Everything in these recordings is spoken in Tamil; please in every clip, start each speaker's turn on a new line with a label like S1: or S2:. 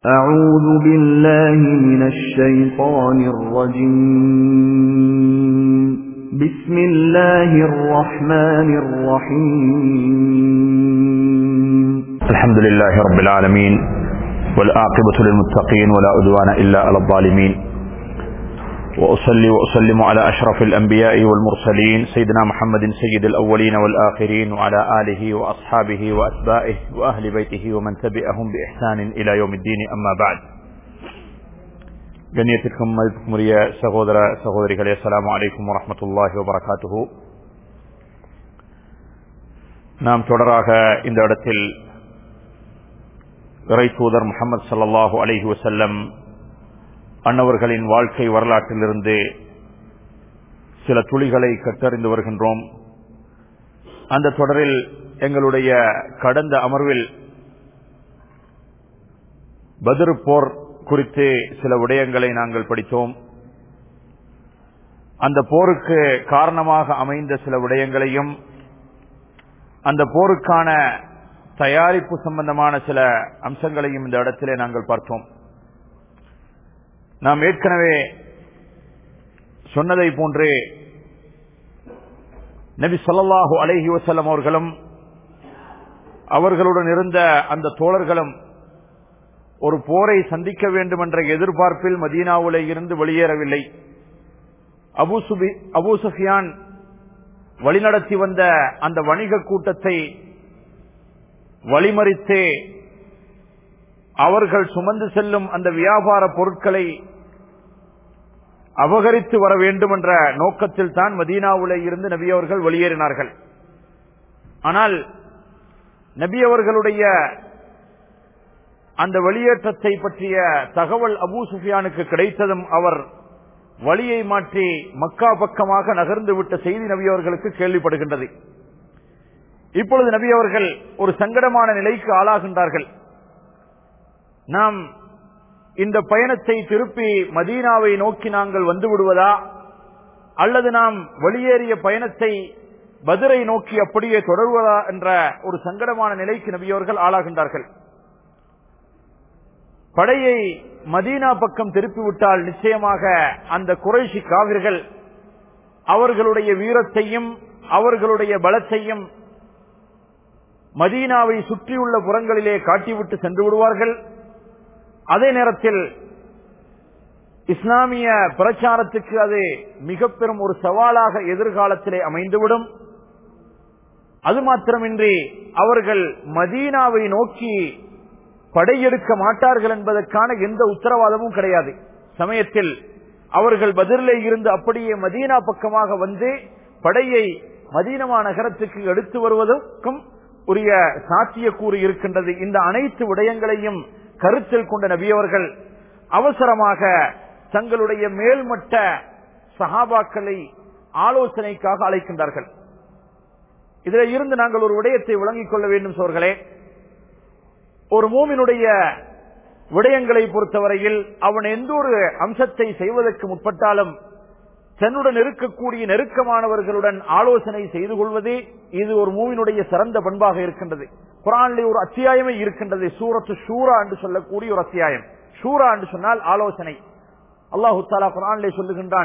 S1: أعوذ بالله من الشيطان الرجيم بسم الله الرحمن الرحيم
S2: الحمد لله رب العالمين والآقبة للمتقين ولا عدوان إلا على الظالمين وأصلي وأسلم على أشرف الأنبياء والمرسلين سيدنا محمد سيد الأولين والآخرين وعلى آله وأصحابه وأتباعه وأهل بيته ومن تبعهم بإحسان إلى يوم الدين أما بعد கண்ணியத்திற்கும் மதிப்புக்குரிய சகோதர சகோதரிகளே அஸ்ஸலாமு அலைக்கும் வரஹ்மத்துல்லாஹி வபரகாத்துஹு நாம் தொடராக இந்த இடத்தில் இறை தூதர் முகமது சல்லாஹூ அலைஹி வசல்லம் அன்னவர்களின் வாழ்க்கை வரலாற்றிலிருந்து சில துளிகளை கற்றறிந்து வருகின்றோம் அந்த தொடரில் எங்களுடைய கடந்த அமர்வில் பத்ரு போர் குறித்து சில விடயங்களை நாங்கள் படித்தோம் அந்த போருக்கு காரணமாக அமைந்த சில விடயங்களையும் அந்த போருக்கான தயாரிப்பு சம்பந்தமான சில அம்சங்களையும் இந்த இடத்திலே நாங்கள் பார்த்தோம் நாம் ஏற்கனவே சொன்னதை போன்றே நபி சொல்லல்லாஹு அலைஹி வசல்லம் அவர்களும் அவர்களுடன் இருந்த அந்த தோழர்களும் ஒரு போரை சந்திக்க வேண்டும் என்ற எதிர்பார்ப்பில் மதீனாவிலே இருந்து வெளியேறவில்லை அபு சுபி அபு சுஃபியான் வழிநடத்தி வந்த அந்த வணிக கூட்டத்தை வழிமறித்து அவர்கள் சுமந்து செல்லும் அந்த வியாபார பொருட்களை அபகரித்து வர வேண்டும் என்ற நோக்கத்தில் தான் மதீனாவுல இருந்து நபி அவர்கள் வெளியேறினார்கள் ஆனால் நபி அவர்களுடைய அந்த வெளியேற்றத்தை பற்றிய தகவல் அபு சுஃபியானுக்கு கிடைத்ததும் அவர் வழியை மாற்றி மக்கா பக்கமாக நகர்ந்து விட்ட செய்தி நபி அவர்களுக்கு கேள்விப்படுகின்றது இப்பொழுது நபி அவர்கள் ஒரு சங்கடமான நிலைக்கு ஆளாகின்றார்கள் நாம் இந்த பயணத்தை திருப்பி மதீனாவை நோக்கி நாங்கள் வந்து விடுவதா அல்லது நாம் வெளியேறிய பயணத்தை பதிரை நோக்கி அப்படியே தொடர்வதா என்ற ஒரு சங்கடமான நிலைக்கு நபியவர்கள் ஆளாகின்றார்கள் படையை மதீனா பக்கம் திருப்பிவிட்டால் நிச்சயமாக அந்த குறைஷி காவிர்கள் அவர்களுடைய வீரத்தையும் அவர்களுடைய பலத்தையும் மதீனாவை சுற்றியுள்ள புறங்களிலே காட்டிவிட்டு சென்று விடுவார்கள் அதே நேரத்தில் இஸ்லாமிய பிரச்சாரத்துக்கு அது மிக பெரும் ஒரு சவாலாக எதிர்காலத்திலே அமைந்துவிடும் அது மாத்திரமின்றி அவர்கள் மதீனாவை நோக்கி படையெடுக்க மாட்டார்கள் என்பதற்கான எந்த உத்தரவாதமும் கிடையாது சமயத்தில் அவர்கள் பதிலே இருந்து அப்படியே மதீனா பக்கமாக வந்து படையை மதீனமா நகரத்துக்கு எடுத்து வருவதற்கும் உரிய சாத்தியக்கூறு இருக்கின்றது இந்த அனைத்து விடயங்களையும் கருத்தில் கொண்ட நபியவர்கள் அவசரமாக தங்களுடைய மேல்மட்ட சகாபாக்களை ஆலோசனைக்காக அழைக்கின்றார்கள் இதில் இருந்து நாங்கள் ஒரு விடயத்தை விளங்கிக் கொள்ள வேண்டும் சோர்களே ஒரு மூமினுடைய விடயங்களை பொறுத்தவரையில் அவன் எந்த ஒரு அம்சத்தை செய்வதற்கு முற்பட்டாலும் தன்னுடன் இருக்கக்கூடிய நெருக்கமானவர்களுடன் ஆலோசனை செய்து கொள்வது இது ஒரு மூவினுடைய சிறந்த பண்பாக இருக்கின்றது குரானிலே ஒரு அத்தியாயமே இருக்கின்றது சூரத்து ஷூரா என்று சொல்லக்கூடிய ஒரு அத்தியாயம் ஷூரா என்று சொன்னால் ஆலோசனை அல்லாஹு தாலா குரானிலே சொல்லுகின்றான்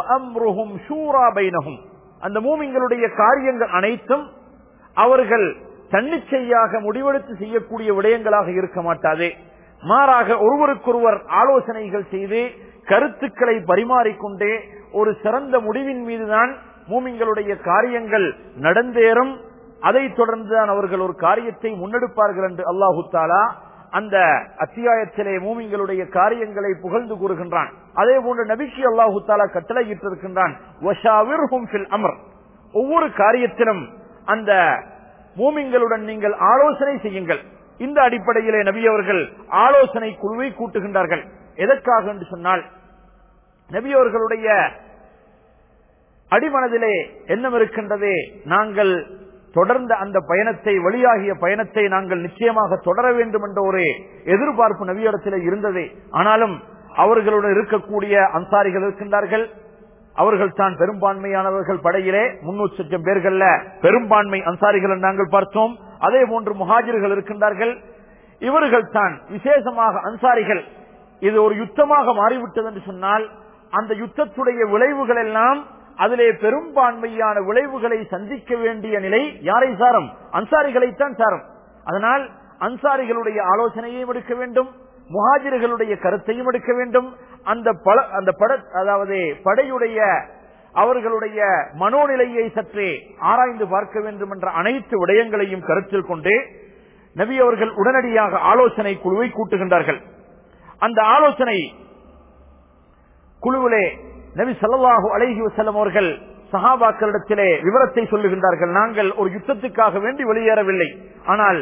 S2: அந்த மூமிங்களுடைய காரியங்கள் அனைத்தும் அவர்கள் தன்னிச்சையாக முடிவெடுத்து செய்யக்கூடிய விடயங்களாக இருக்க மாட்டாதே மாறாக ஒருவருக்கொருவர் ஆலோசனைகள் செய்து கருத்துக்களை பரிமாறிக்கொண்டே ஒரு சிறந்த முடிவின் மீதுதான் மூமிங்களுடைய காரியங்கள் நடந்தேறும் அதைத் தொடர்ந்துதான் அவர்கள் ஒரு காரியத்தை முன்னெடுப்பார்கள் என்று அல்லாஹு தாலா அந்த அத்தியாயத்திலே மூமிங்களுடைய காரியங்களை புகழ்ந்து கூறுகின்றான் அதே போன்று நபிக்கு அல்லாஹு தாலா கட்டளையிட்டிருக்கின்றான் அமர் ஒவ்வொரு காரியத்திலும் அந்த மூமிங்களுடன் நீங்கள் ஆலோசனை செய்யுங்கள் இந்த அடிப்படையிலே நபி அவர்கள் ஆலோசனை குழுவை கூட்டுகின்றார்கள் எதற்காக என்று சொன்னால் நபி அவர்களுடைய அடிமனதிலே என்னம் இருக்கின்றதே நாங்கள் தொடர்ந்த அந்த பயணத்தை வெளியாகிய பயணத்தை நாங்கள் நிச்சயமாக தொடர வேண்டும் என்ற ஒரு எதிர்பார்ப்பு நவியிடத்திலே இருந்தது ஆனாலும் அவர்களுடன் இருக்கக்கூடிய அன்சாரிகள் இருக்கின்றார்கள் அவர்கள் தான் பெரும்பான்மையானவர்கள் படையிலே முன்னூற்றி லட்சம் பேர்கள்ல பெரும்பான்மை அன்சாரிகள் நாங்கள் பார்த்தோம் அதே போன்று முஹாஜிர்கள் இருக்கின்றார்கள் இவர்கள் தான் விசேஷமாக அன்சாரிகள் இது ஒரு யுத்தமாக மாறிவிட்டது என்று சொன்னால் அந்த யுத்தத்துடைய விளைவுகள் எல்லாம் அதிலே பெரும்பான்மையான விளைவுகளை சந்திக்க வேண்டிய நிலை யாரை சாரும் அன்சாரிகளைத்தான் சாரும் அதனால் அன்சாரிகளுடைய ஆலோசனையையும் எடுக்க வேண்டும் முஹாஜிர்களுடைய கருத்தையும் எடுக்க வேண்டும் அந்த பல அந்த பட அதாவது படையுடைய அவர்களுடைய மனோநிலையை சற்றே ஆராய்ந்து பார்க்க வேண்டும் என்ற அனைத்து விடயங்களையும் கருத்தில் கொண்டு நபி அவர்கள் உடனடியாக ஆலோசனை குழுவை கூட்டுகின்றார்கள் அந்த ஆலோசனை குழுவிலே நபி ஸல்லல்லாஹு அலைஹி வஸல்லம் அவர்கள் சஹாபாக்களிடத்திலே விவரத்தை சொல்லுகின்றார்கள் நாங்கள் ஒரு யுத்தத்துக்காக வேண்டி வெளியேறவில்லை ஆனால்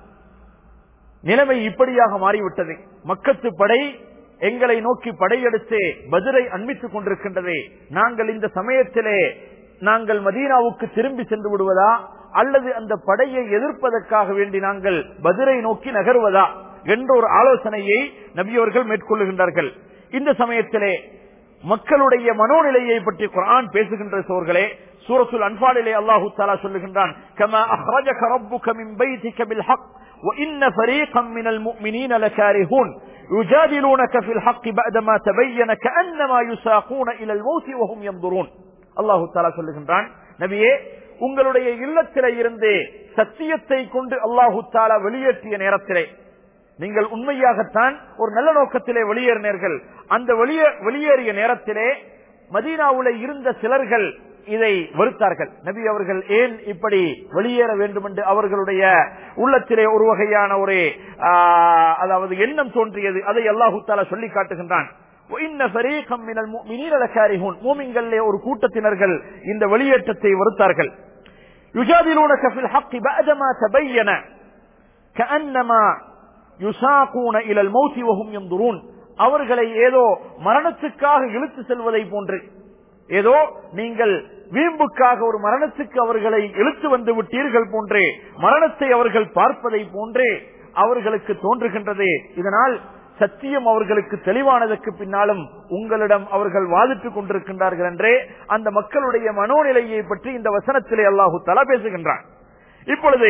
S2: நிலைமை இப்படியாக மாறிவிட்டது மக்கத்து படை எங்களை நோக்கி படையெடுத்து பதிலை அண்மித்துக் கொண்டிருக்கின்றது நாங்கள் இந்த சமயத்திலே நாங்கள் மதீனாவுக்கு திரும்பி சென்று விடுவதா அல்லது அந்த படையை எதிர்ப்பதற்காக வேண்டி நாங்கள் பதிலை நோக்கி நகர்வதா என்ற ஒரு ஆலோசனையை நபியவர்கள் மேற்கொள்ளுகின்றார்கள் இந்த சமயத்திலே மக்களுடைய மனோநிலையை பற்றி குரான் பேசுகின்ற சோர்களே சூரத்துல் அன்பாலிலே அல்லாஹு தாலா சொல்லுகின்றான் கமா அஹ்ரஜக ரப்புக மின் பைதிக பில் ஹக் وإن فريقا من المؤمنين لكارهون يجادلونك في الحق بعدما تبين كأنما يساقون إلى الموت وهم ينظرون அல்லாஹு தாலா சொல்லுகின்றான் நபியே உங்களுடைய இல்லத்திலே இருந்து சத்தியத்தை கொண்டு அல்லாஹு தாலா வெளியேற்றிய நேரத்திலே நீங்கள் உண்மையாகத்தான் ஒரு நல்ல நோக்கத்திலே வெளியேறினீர்கள் அந்த வெளியே வெளியேறிய நேரத்திலே மதீனாவுல இருந்த சிலர்கள் இதை வெறுத்தார்கள் நபி அவர்கள் ஏன் இப்படி வெளியேற வேண்டும் என்று அவர்களுடைய உள்ளத்திலே ஒரு வகையான ஒரு ஆஹ், அதாவது எண்ணம் தோன்றியது அதை அல்லாஹு தாலா சொல்லி காட்டுகின்றான் وَإِنَّ فَرِيقًا مِنَ الْمُؤْمِنِينَ لَكَارِهُونَ மூமின்களிலே ஒரு கூட்டத்தினர்கள் இந்த வெளியேற்றத்தை வெறுத்தார்கள் يُجَادِلُونَكَ فِي الْحَقِّ بَعْدَمَا تَبَيَّنَ كَأَنَّمَا يُسَاقُونَ إِلَى الْمَوْتِ وَهُمْ يَنْظُرُونَ அவர்களை ஏதோ மரணத்துக்காக இழுத்து செல்வதை போன்று ஏதோ நீங்கள் வீம்புக்காக ஒரு மரணத்துக்கு அவர்களை இழுத்து வந்து விட்டீர்கள் போன்றே மரணத்தை அவர்கள் பார்ப்பதை போன்றே அவர்களுக்கு தோன்றுகின்றது இதனால் சத்தியம் அவர்களுக்கு தெளிவானதற்கு பின்னாலும் உங்களிடம் அவர்கள் வாதிட்டுக் கொண்டிருக்கின்றார்கள் என்றே அந்த மக்களுடைய மனோநிலையை பற்றி இந்த வசனத்திலே அல்லாஹு தலா பேசுகின்றான் இப்பொழுது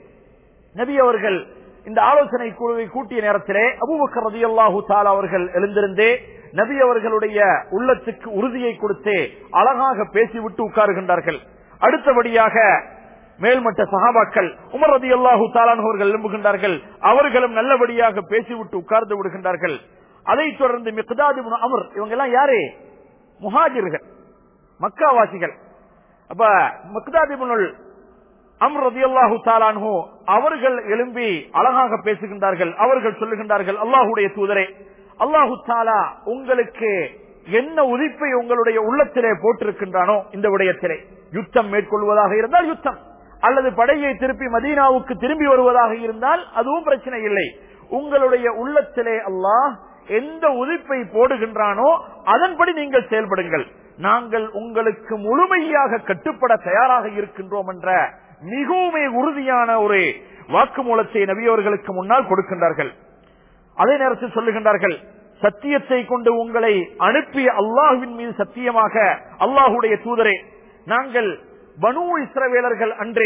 S2: நபி அவர்கள் இந்த ஆலோசனை குழுவை கூட்டிய நேரத்திலே அபூபக்கர் ரதியல்லாஹு தாலா அவர்கள் எழுந்திருந்தே நபி அவர்களுடைய உள்ளத்துக்கு உறுதியை கொடுத்து அழகாக பேசிவிட்டு உட்காருகின்றார்கள் அடுத்தபடியாக மேல்மட்ட சகாபாக்கள் உமர் ரதி அல்லாஹு தாலானவர்கள் எழும்புகின்றார்கள் அவர்களும் நல்லபடியாக பேசிவிட்டு உட்கார்ந்து விடுகின்றார்கள் அதைத் தொடர்ந்து மிக்தாதி அமர் இவங்க எல்லாம் யாரு முஹாஜிர்கள் மக்காவாசிகள் அப்ப மிக்தாதிபுனுல் அம்ர் ரதியல்லாஹு தாலான்ஹு அவர்கள் எழும்பி அழகாக பேசுகின்றார்கள் அவர்கள் சொல்லுகின்றார்கள் அல்லாஹுடைய தூதரே அல்லாஹு தாலா உங்களுக்கு என்ன உதிப்பை உங்களுடைய உள்ளத்திலே போட்டிருக்கின்றானோ இந்த விடயத்திலே யுத்தம் மேற்கொள்வதாக இருந்தால் யுத்தம் அல்லது படையை திருப்பி மதீனாவுக்கு திரும்பி வருவதாக இருந்தால் அதுவும் பிரச்சனை இல்லை உங்களுடைய உள்ளத்திலே அல்லாஹ் எந்த உதிப்பை போடுகின்றானோ அதன்படி நீங்கள் செயல்படுங்கள் நாங்கள் உங்களுக்கு முழுமையாக கட்டுப்பட தயாராக இருக்கின்றோம் என்ற மிகவும் உறுதியான ஒரு வாக்குமூலத்தை நபியவர்களுக்கு முன்னால் கொடுக்கின்றார்கள் அதே நேரத்தில் சொல்லுகின்றார்கள் சத்தியத்தை கொண்டு உங்களை அனுப்பிய அல்லாஹுவின் மீது சத்தியமாக அல்லாஹுடைய தூதரே நாங்கள் பனு இஸ்ரவேலர்கள் அன்றே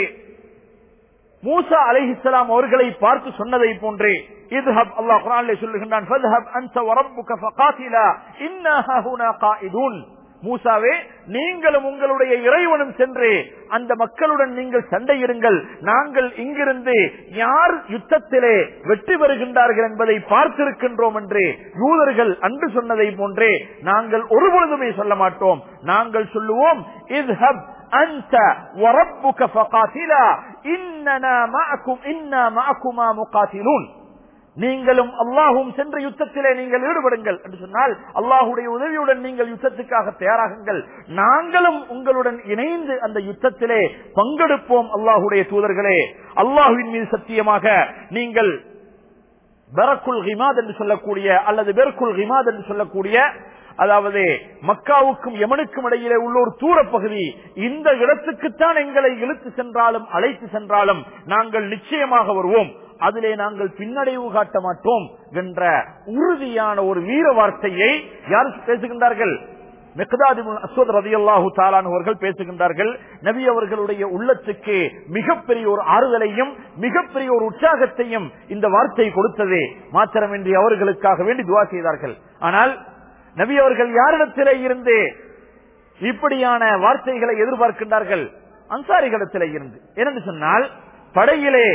S2: மூசா அலைஹிஸ்ஸலாம் அவர்களை பார்த்து சொன்னதை போன்றே இதுஹப் அல்லாஹ் குர்ஆனிலே சொல்லுகின்றான் ஃபத்ஹப் அன்த வரப்புக ஃபகாத்திலா இன்னா ஹுனா காயிதுன் மூசாவே நீங்களும் உங்களுடைய இறைவனும் சென்று அந்த மக்களுடன் நீங்கள் சண்டையிடுங்கள் நாங்கள் இங்கிருந்து யார் யுத்தத்திலே வெற்றி பெறுகின்றார்கள் என்பதை பார்த்திருக்கின்றோம் என்று யூதர்கள் அன்று சொன்னதை போன்றே நாங்கள் ஒருபொழுதுமே சொல்ல மாட்டோம் நாங்கள் சொல்லுவோம் இத்ஹப் أنت وربك فقاتلا إننا معكم إنا معكما مقاتلون நீங்களும் அல்லாஹும் சென்ற யுத்தத்திலே நீங்கள் ஈடுபடுங்கள் என்று சொன்னால் அல்லாஹுடைய உதவியுடன் நீங்கள் யுத்தத்துக்காக தயாராகுங்கள் நாங்களும் உங்களுடன் இணைந்து அந்த யுத்தத்திலே பங்கெடுப்போம் அல்லாஹுடைய தூதர்களே அல்லாஹுவின் மீது சத்தியமாக நீங்கள் பெரக்குல் ஹிமாத் என்று சொல்லக்கூடிய அல்லது பெருக்குல் ஹிமாத் என்று சொல்லக்கூடிய அதாவது மக்காவுக்கும் யமனுக்கும் இடையிலே உள்ள ஒரு தூர பகுதி இந்த இடத்துக்குத்தான் எங்களை இழுத்து சென்றாலும் அழைத்து சென்றாலும் நாங்கள் நிச்சயமாக வருவோம் அதிலே நாங்கள் பின்னடைவு காட்ட மாட்டோம் என்ற உறுதியான ஒரு வீர வார்த்தையை யார் பேசுகின்றார்கள் மெக்தாதிபுல் அஸ்வத் ரதியல்லாஹு தாலான் அவர்கள் பேசுகின்றார்கள் நபி அவர்களுடைய உள்ளத்துக்கு மிகப்பெரிய ஒரு ஆறுதலையும் மிகப்பெரிய ஒரு உற்சாகத்தையும் இந்த வார்த்தை கொடுத்ததே மாத்திரமின்றி அவர்களுக்காக வேண்டி துவா செய்தார்கள் ஆனால் நபி அவர்கள் யாரிடத்திலே இருந்து இப்படியான வார்த்தைகளை எதிர்பார்க்கின்றார்கள் அன்சாரிகளிடத்திலே இருந்து ஏனென்று சொன்னால் படையிலே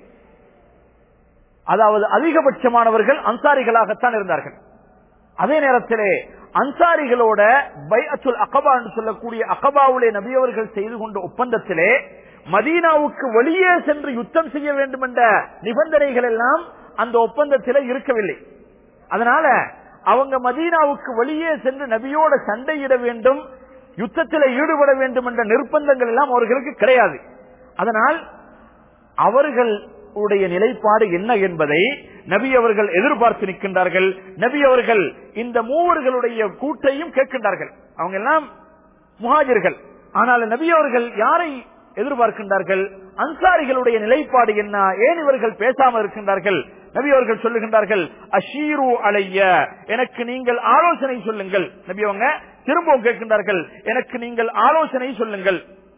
S2: அதாவது அதிகபட்சமானவர்கள் அன்சாரிகளாகத்தான் இருந்தார்கள் அதே நேரத்திலே அன்சாரிகளோட பைஅத்துல் அகபா என்று சொல்லக்கூடிய அகபாவுலே நபியவர்கள் செய்து கொண்ட ஒப்பந்தத்திலே மதீனாவுக்கு வெளியே சென்று யுத்தம் செய்ய வேண்டும் என்ற நிபந்தனைகள் எல்லாம் அந்த ஒப்பந்தத்திலே இருக்கவில்லை அதனால அவங்க மதீனாவுக்கு வெளியே சென்று நபியோட சண்டையிட வேண்டும் யுத்தத்தில் ஈடுபட வேண்டும் என்ற நிர்பந்தங்கள் எல்லாம் அவர்களுக்கு கிடையாது அதனால் அவர்களுடைய நிலைப்பாடு என்ன என்பதை நபி அவர்கள் எதிர்பார்த்து நிற்கின்றார்கள் நபி அவர்கள் இந்த மூவர்களுடைய கூட்டையும் கேட்கின்றார்கள் அவங்க எல்லாம் முஹாஜர்கள் ஆனால் நபி அவர்கள் யாரை எதிர்பார்க்கின்றார்கள் அன்சாரிகளுடைய நிலைப்பாடு என்ன ஏன் இவர்கள் பேசாமல் இருக்கின்றார்கள் நபி அவர்கள் சொல்லுகின்றார்கள் அஷீரு அலைய எனக்கு நீங்கள் ஆலோசனை சொல்லுங்கள் நபி அவங்க திரும்பவும் கேட்கின்றார்கள் எனக்கு நீங்கள் ஆலோசனை சொல்லுங்கள்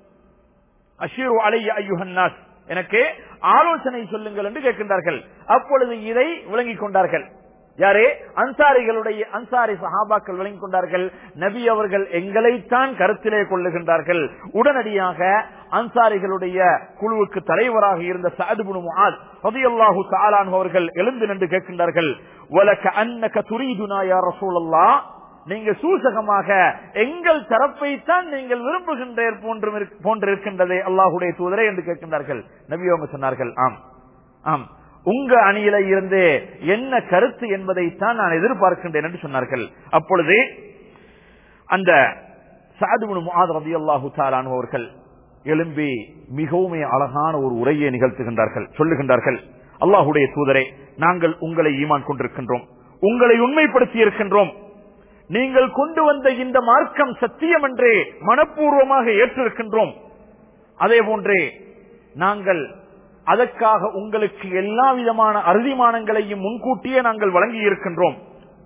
S2: அஷீரு அலைய ஐயுஹன்னாஸ் எனக்கு ஆலோசனை சொல்லுங்கள் என்று கேட்கின்றார்கள் அப்பொழுது இதை விளங்கிக் கொண்டார்கள் யாரே அன்சாரிகளுடைய அன்சாரி சஹாபாக்கள் விளங்கிக் கொண்டார்கள் நபி அவர்கள் எங்களைத்தான் கருத்திலே கொள்ளுகின்றார்கள் உடனடியாக அன்சாரிகளுடைய குழுவுக்கு தலைவராக இருந்த சாதுபுனு முஆத் ரலியல்லாஹு தஆலா அன்ஹு அவர்கள் எழுந்து நின்று கேட்கின்றார்கள் வலக அன்னக துரீதுனா யா ரசூலல்லாஹ் நீங்க சூசகமாக எங்கள் தரப்பைத்தான் நீங்கள் விரும்புகின்றீர் போன்று போன்றிருக்கின்றதே அல்லாஹுடைய தூதரே என்று கேட்கின்றார்கள் நபி அவங்க சொன்னார்கள் ஆம் ஆம் உங்க அணியில இருந்து என்ன கருத்து என்பதைத்தான் நான் எதிர்பார்க்கின்றேன் என்று சொன்னார்கள் அப்பொழுது அந்த சாதுபுன் முஆத் ரலியல்லாஹு தஆலா அன்ஹு அவர்கள் எழும்பி மிகவும் அழகான ஒரு உரையை நிகழ்த்துகின்றார்கள் சொல்லுகின்றார்கள் அல்லாஹுடைய தூதரே நாங்கள் உங்களை ஈமான் கொண்டிருக்கின்றோம் உங்களை உண்மைப்படுத்தி இருக்கின்றோம் நீங்கள் கொண்டு வந்த இந்த மார்க்கம் சத்தியம் என்றே மனப்பூர்வமாக ஏற்றிருக்கின்றோம் அதே போன்றே நாங்கள் அதற்காக உங்களுக்கு எல்லா விதமான அறுதிமானங்களையும் முன்கூட்டியே நாங்கள் வழங்கி இருக்கின்றோம்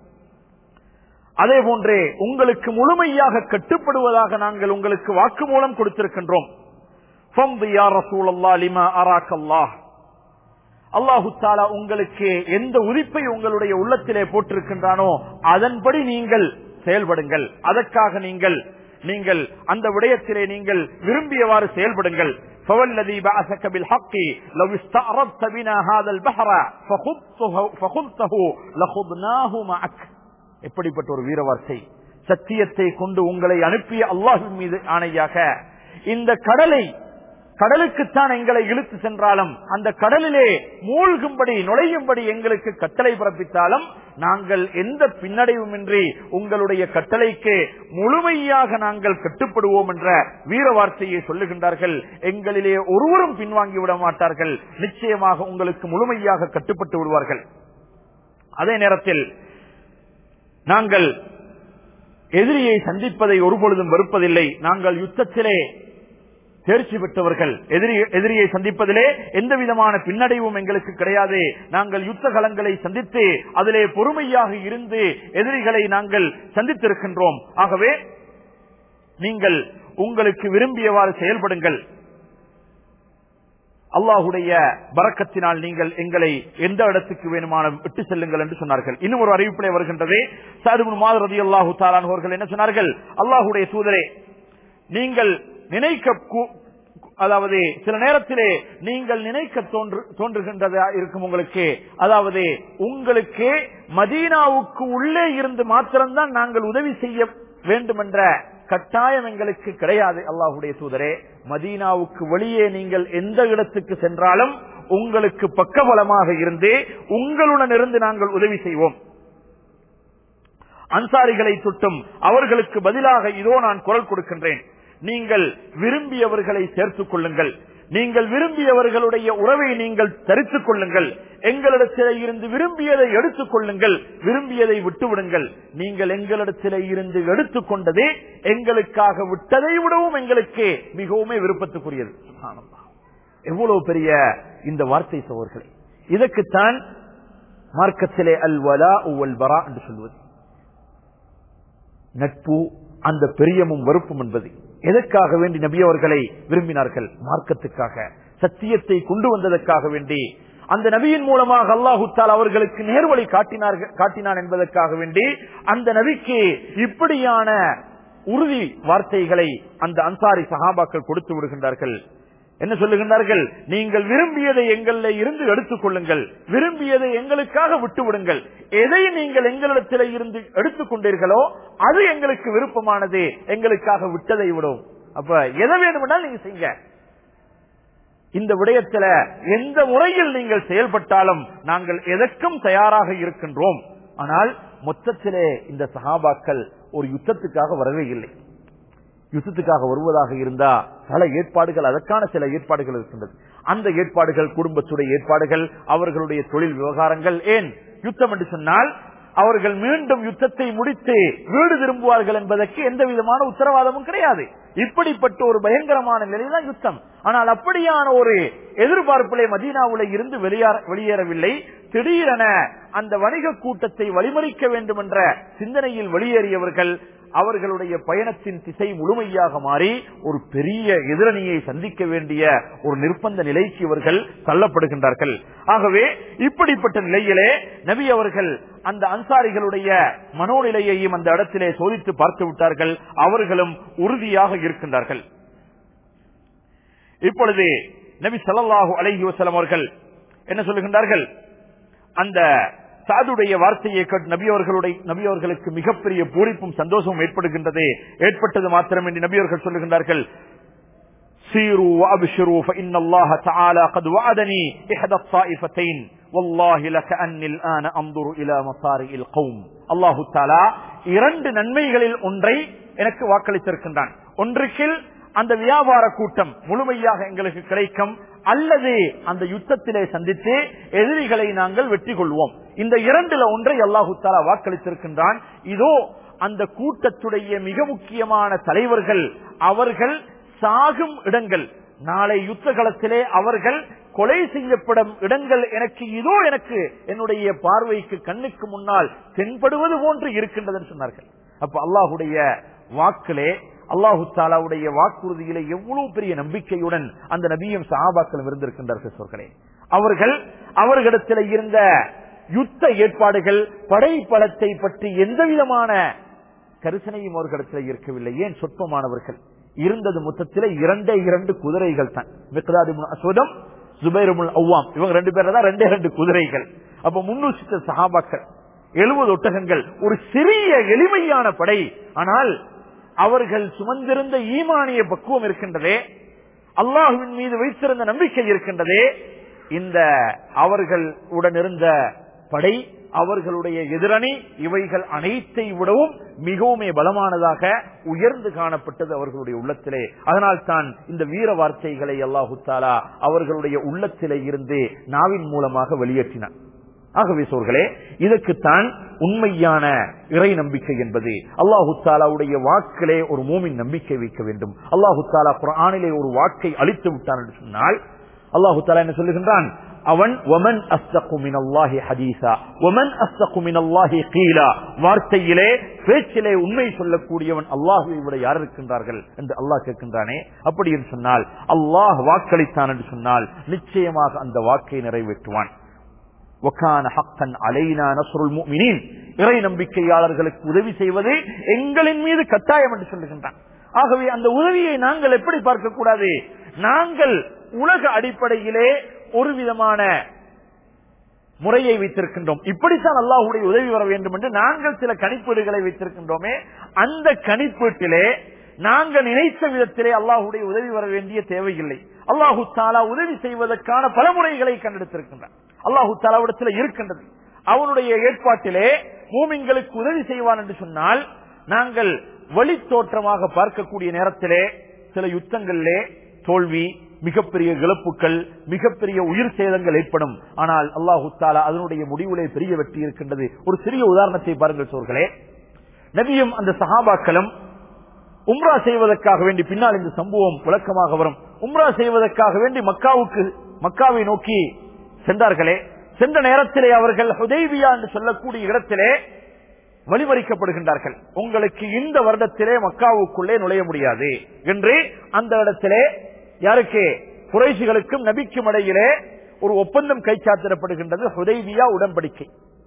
S2: அதே போன்றே உங்களுக்கு முழுமையாக கட்டுப்படுவதாக நாங்கள் உங்களுக்கு வாக்குமூலம் கொடுத்திருக்கின்றோம் அல்லாஹு தாலா உங்களுக்கு எந்த உரிப்பை உங்களுடைய உள்ளத்திலே போட்டிருக்கின்றானோ அதன்படி நீங்கள் செயல்படுங்கள் அதற்காக நீங்கள் நீங்கள் அந்த விடயத்திலே நீங்கள் விரும்பியவாறு செயல்படுங்கள் فوالذي بعثك بالحق لو استعرضت بنا هذا البحر فخذته, فخذته لخضناه معك எப்படிப்பட்ட ஒரு வீர வார்த்தை சத்தியத்தை கொண்டு உங்களை அனுப்பிய அல்லாஹின் மீது ஆணையாக இந்த கடலை கடலுக்குத்தான் எங்களை இழுத்து சென்றாலும் அந்த கடலிலே மூழ்கும்படி நுழையும்படி எங்களுக்கு கட்டளை பிறப்பித்தாலும் நாங்கள் எந்த பின்னடைவுமின்றி உங்களுடைய கட்டளைக்கு முழுமையாக நாங்கள் கட்டுப்படுவோம் என்ற வீர வார்த்தையை சொல்லுகின்றார்கள் எங்களிலே ஒருவரும் பின்வாங்கி விட மாட்டார்கள் நிச்சயமாக உங்களுக்கு முழுமையாக கட்டுப்பட்டு விடுவார்கள் அதே நேரத்தில் நாங்கள் எதிரியை சந்திப்பதை ஒருபொழுதும் வெறுப்பதில்லை நாங்கள் யுத்தத்திலே தேர்ச்சி பெற்றவர்கள் எதிரி எதிரியை சந்திப்பதிலே எந்த விதமான பின்னடைவும் எங்களுக்கு கிடையாது நாங்கள் யுத்த களங்களை சந்தித்து அதிலே பொறுமையாக இருந்து எதிரிகளை நாங்கள் சந்தித்திருக்கின்றோம் ஆகவே நீங்கள் உங்களுக்கு விரும்பியவாறு செயல்படுங்கள் அல்லாஹுடைய பறக்கத்தினால் நீங்கள் எங்களை எந்த இடத்துக்கு வேணுமான விட்டு செல்லுங்கள் என்று சொன்னார்கள் இன்னும் ஒரு அறிவிப்பிலே வருகின்றது சாதுபுன் மாதரதி அல்லாஹு தாலான் அவர்கள் என்ன சொன்னார்கள் அல்லாஹுடைய தூதரே நீங்கள் நினைக்க அதாவது சில நேரத்திலே நீங்கள் நினைக்க தோன்று தோன்றுகின்றதா இருக்கும் உங்களுக்கு அதாவது உங்களுக்கு மதீனாவுக்கு உள்ளே இருந்து மாத்திரம்தான் நாங்கள் உதவி செய்ய வேண்டும் என்ற கட்டாயம் எங்களுக்கு கிடையாது அல்லாஹுடைய தூதரே மதீனாவுக்கு வெளியே நீங்கள் எந்த இடத்துக்கு சென்றாலும் உங்களுக்கு பக்கபலமாக இருந்து உங்களுடன் இருந்து நாங்கள் உதவி செய்வோம் அன்சாரிகளை சுட்டும் அவர்களுக்கு பதிலாக இதோ நான் குரல் கொடுக்கின்றேன் நீங்கள் விரும்பியவர்களை சேர்த்துக் கொள்ளுங்கள் நீங்கள் விரும்பியவர்களுடைய உறவை நீங்கள் தரித்துக் கொள்ளுங்கள் எங்களிடத்திலே இருந்து விரும்பியதை எடுத்துக் கொள்ளுங்கள் விரும்பியதை விட்டுவிடுங்கள் நீங்கள் எங்களிடத்திலே இருந்து எடுத்துக்கொண்டதே எங்களுக்காக விட்டதை விடவும் எங்களுக்கு மிகவும் விருப்பத்துக்குரியது எவ்வளவு பெரிய இந்த வார்த்தை சோர்களே இதற்குத்தான் மார்க்கத்திலே அல் வலா உவல் பரா என்று சொல்வது நட்பு அந்த பெரியமும் வெறுப்பும் என்பது எதற்காக வேண்டி நபி அவர்களை விரும்பினார்கள் மார்க்கத்துக்காக சத்தியத்தை கொண்டு வந்ததற்காக வேண்டி அந்த நபியின் மூலமாக அல்லாஹு தால் அவர்களுக்கு நேர்வழி காட்டினார்கள் காட்டினான் என்பதற்காக வேண்டி அந்த நபிக்கு இப்படியான உறுதி வார்த்தைகளை அந்த அன்சாரி சஹாபாக்கள் கொடுத்து விடுகின்றார்கள் என்ன சொல்லுகின்றார்கள் நீங்கள் விரும்பியதை எங்களில் இருந்து எடுத்துக் கொள்ளுங்கள் விரும்பியதை எங்களுக்காக விட்டு விடுங்கள் எதை நீங்கள் எங்களிடத்தில் இருந்து எடுத்துக் கொண்டீர்களோ அது எங்களுக்கு விருப்பமானது எங்களுக்காக விட்டதை விடும் அப்ப எதை வேணுமென்றால் நீங்க செய்யுங்க இந்த விடயத்துல எந்த முறையில் நீங்கள் செயல்பட்டாலும் நாங்கள் எதற்கும் தயாராக இருக்கின்றோம் ஆனால் மொத்தத்திலே இந்த சஹாபாக்கள் ஒரு யுத்தத்துக்காக வரவே இல்லை யுத்தத்துக்காக வருவதாக இருந்தா பல ஏற்பாடுகள் அதற்கான சில ஏற்பாடுகள் இருக்கின்றது அந்த ஏற்பாடுகள் குடும்பத்துடைய ஏற்பாடுகள் அவர்களுடைய தொழில் விவகாரங்கள் ஏன் யுத்தம் என்று சொன்னால் அவர்கள் மீண்டும் யுத்தத்தை முடித்து வீடு திரும்புவார்கள் என்பதற்கு எந்த விதமான உத்தரவாதமும் கிடையாது இப்படிப்பட்ட ஒரு பயங்கரமான நிலைதான் யுத்தம் ஆனால் அப்படியான ஒரு எதிர்பார்ப்பிலே மதீனாவுல இருந்து வெளியேற- வெளியேறவில்லை திடீரென அந்த வணிக கூட்டத்தை வழிமறிக்க வேண்டும் என்ற சிந்தனையில் வெளியேறியவர்கள் அவர்களுடைய பயணத்தின் திசை முழுமையாக மாறி ஒரு பெரிய எதிரணியை சந்திக்க வேண்டிய ஒரு நிர்பந்த நிலைக்கு இவர்கள் தள்ளப்படுகின்றார்கள் ஆகவே இப்படிப்பட்ட நிலையிலே நபி அவர்கள் அந்த அன்சாரிகளுடைய மனோநிலையையும் அந்த இடத்திலே சோதித்து பார்த்து விட்டார்கள் அவர்களும் உறுதியாக இருக்கின்றார்கள் இப்பொழுது நபி ஸல்லல்லாஹு அலைஹி வஸல்லம் அவர்கள் என்ன சொல்லுகின்றார்கள் அந்த சாதுடைய வார்த்தையை கேட்டு நபி அவர்களுடைய நபி அவர்களுக்கு மிகப்பெரிய பூரிப்பும் சந்தோஷமும் ஏற்படுகின்றது ஏற்பட்டது மாத்திரமின்றி நபி அவர்கள் சொல்லுகின்றார்கள் سيروا وابشروا فإن الله تعالى قد وعدني إحدى الطائفتين والله لكأني الآن أنظر إلى مصارئ القوم الله تعالى இரண்டு நன்மைகளில் ஒன்றை எனக்கு வாக்களித்திருக்கின்றான் ஒன்றுக்கில் அந்த வியாபார கூட்டம் முழுமையாக எங்களுக்கு கிடைக்கும் அல்லது அந்த யுத்தத்திலே சந்தித்து எதிரிகளை நாங்கள் வெற்றி கொள்வோம் இந்த இரண்டுல ஒன்றை அல்லாஹு தாலா வாக்களித்திருக்கின்றான் இதோ அந்த கூட்டத்துடைய மிக முக்கியமான தலைவர்கள் அவர்கள் சாகும் இடங்கள் நாளை யுத்த களத்திலே அவர்கள் கொலை செய்யப்படும் இடங்கள் எனக்கு இதோ எனக்கு என்னுடைய பார்வைக்கு கண்ணுக்கு முன்னால் தென்படுவது போன்று இருக்கின்றதுன்னு சொன்னார்கள் அப்ப அல்லாஹுடைய வாக்கிலே அல்லாஹு தாலாவுடைய வாக்குறுதியிலே எவ்வளவு பெரிய நம்பிக்கையுடன் அந்த நபியும் சஹாபாக்களும் இருந்திருக்கின்றார்கள் சொற்களே அவர்கள் அவர்களிடத்தில் இருந்த யுத்த ஏற்பாடுகள் படை பலத்தை பற்றி எந்த விதமான கரிசனையும் அவர்களிடத்தில் இருக்கவில்லை ஏன் சொற்பமானவர்கள் இருந்தது மொத்தத்தில் இரண்டே இரண்டு குதிரைகள் தான் அஸ்வதம் ஜுபைரமுல் அவ்வாம் இவங்க ரெண்டு பேர் தான் ரெண்டே ரெண்டு குதிரைகள் அப்ப முன்னூற்றி சஹாபாக்கள் எழுபது ஒட்டகங்கள் ஒரு சிறிய எளிமையான படை ஆனால் அவர்கள் சுமந்திருந்த ஈமானிய பக்குவம் இருக்கின்றதே அல்லாஹுவின் மீது வைத்திருந்த நம்பிக்கை இருக்கின்றதே இந்த அவர்கள் உடன் இருந்த படை அவர்களுடைய எதிரணி இவைகள் அனைத்தை விடவும் மிகவும் பலமானதாக உயர்ந்து காணப்பட்டது அவர்களுடைய உள்ளத்திலே அதனால் தான் இந்த வீர வார்த்தைகளை அல்லாஹு தாலா அவர்களுடைய உள்ளத்திலே இருந்து நாவின் மூலமாக வெளியேற்றினார் ஆகவே சோர்களே இதற்குத்தான் உண்மையான இறை நம்பிக்கை என்பது அல்லாஹு தாலாவுடைய வாக்கிலே ஒரு மூமின் நம்பிக்கை வைக்க வேண்டும் அல்லாஹு தாலா குரானிலே ஒரு வாக்கை அளித்து விட்டான் என்று சொன்னால் அல்லாஹு தாலா என்ன சொல்லுகின்றான் அவன் ஒமன் அஸ்தகு மினல்லாஹி ஹதீஸா ஒமன் அஸ்தகு மினல்லாஹி கீலா வார்த்தையிலே பேச்சிலே உண்மை சொல்லக்கூடியவன் அல்லாஹுவை விட யார் இருக்கின்றார்கள் என்று அல்லாஹ் கேட்கின்றானே அப்படி என்று சொன்னால் அல்லாஹ் வாக்களித்தான் என்று சொன்னால் நிச்சயமாக அந்த வாக்கை நிறைவேற்றுவான் وَكَانَ حَقًّا عَلَيْنَا نَصْرُ الْمُؤْمِنِينَ இறை நம்பிக்கையாளர்களுக்கு உதவி செய்வது எங்களின் மீது கட்டாயம் என்று சொல்லுகின்றான் ஆகவே அந்த உதவியை நாங்கள் எப்படி பார்க்க கூடாது நாங்கள் உலக அடிப்படையிலே ஒரு விதமான முறையை வைத்திருக்கின்றோம் இப்படித்தான் அல்லாஹுடைய உதவி வர வேண்டும் என்று நாங்கள் சில கணிப்பீடுகளை வைத்திருக்கின்றோமே அந்த கணிப்பீட்டிலே நாங்கள் நினைத்த விதத்திலே அல்லாஹுடைய உதவி வர வேண்டிய தேவையில்லை அல்லாஹு தாலா உதவி செய்வதற்கான பல முறைகளை கண்டெடுத்திருக்கின்றான் அல்லாஹு தாலாவிடத்தில் இருக்கின்றது அவனுடைய ஏற்பாட்டிலே மூமின்களுக்கு உதவி செய்வான் என்று சொன்னால் நாங்கள் வழி தோற்றமாக பார்க்கக்கூடிய நேரத்திலே சில யுத்தங்களிலே தோல்வி மிகப்பெரிய இழப்புகள் மிகப்பெரிய உயிர் சேதங்கள் ஏற்படும் ஆனால் அல்லாஹு தாலா அதனுடைய முடிவுலே பெரிய வெற்றி இருக்கின்றது ஒரு சிறிய உதாரணத்தை பாருங்கள் சோர்களே நபியும் அந்த சஹாபாக்களும் உம்ரா செய்வதற்காக வேண்டி பின்னால் இந்த சம்பவம் விளக்கமாக வரும் உம்ரா செய்வதற்காக வேண்டி மக்காவுக்கு மக்காவை நோக்கி சென்றார்களே சென்ற நேரத்திலே அவர்கள் ஹுதைபியா என்று சொல்லக்கூடிய இடத்திலே வழிமறிக்கப்படுகின்றார்கள் உங்களுக்கு இந்த வருடத்திலே மக்காவுக்குள்ளே நுழைய முடியாது என்று அந்த இடத்திலே யாருக்கு குறைசிகளுக்கும் நபிக்கும் இடையிலே ஒரு ஒப்பந்தம் கைச்சாத்திடப்படுகின்றது ஹுதைவியா உடன்படிக்கை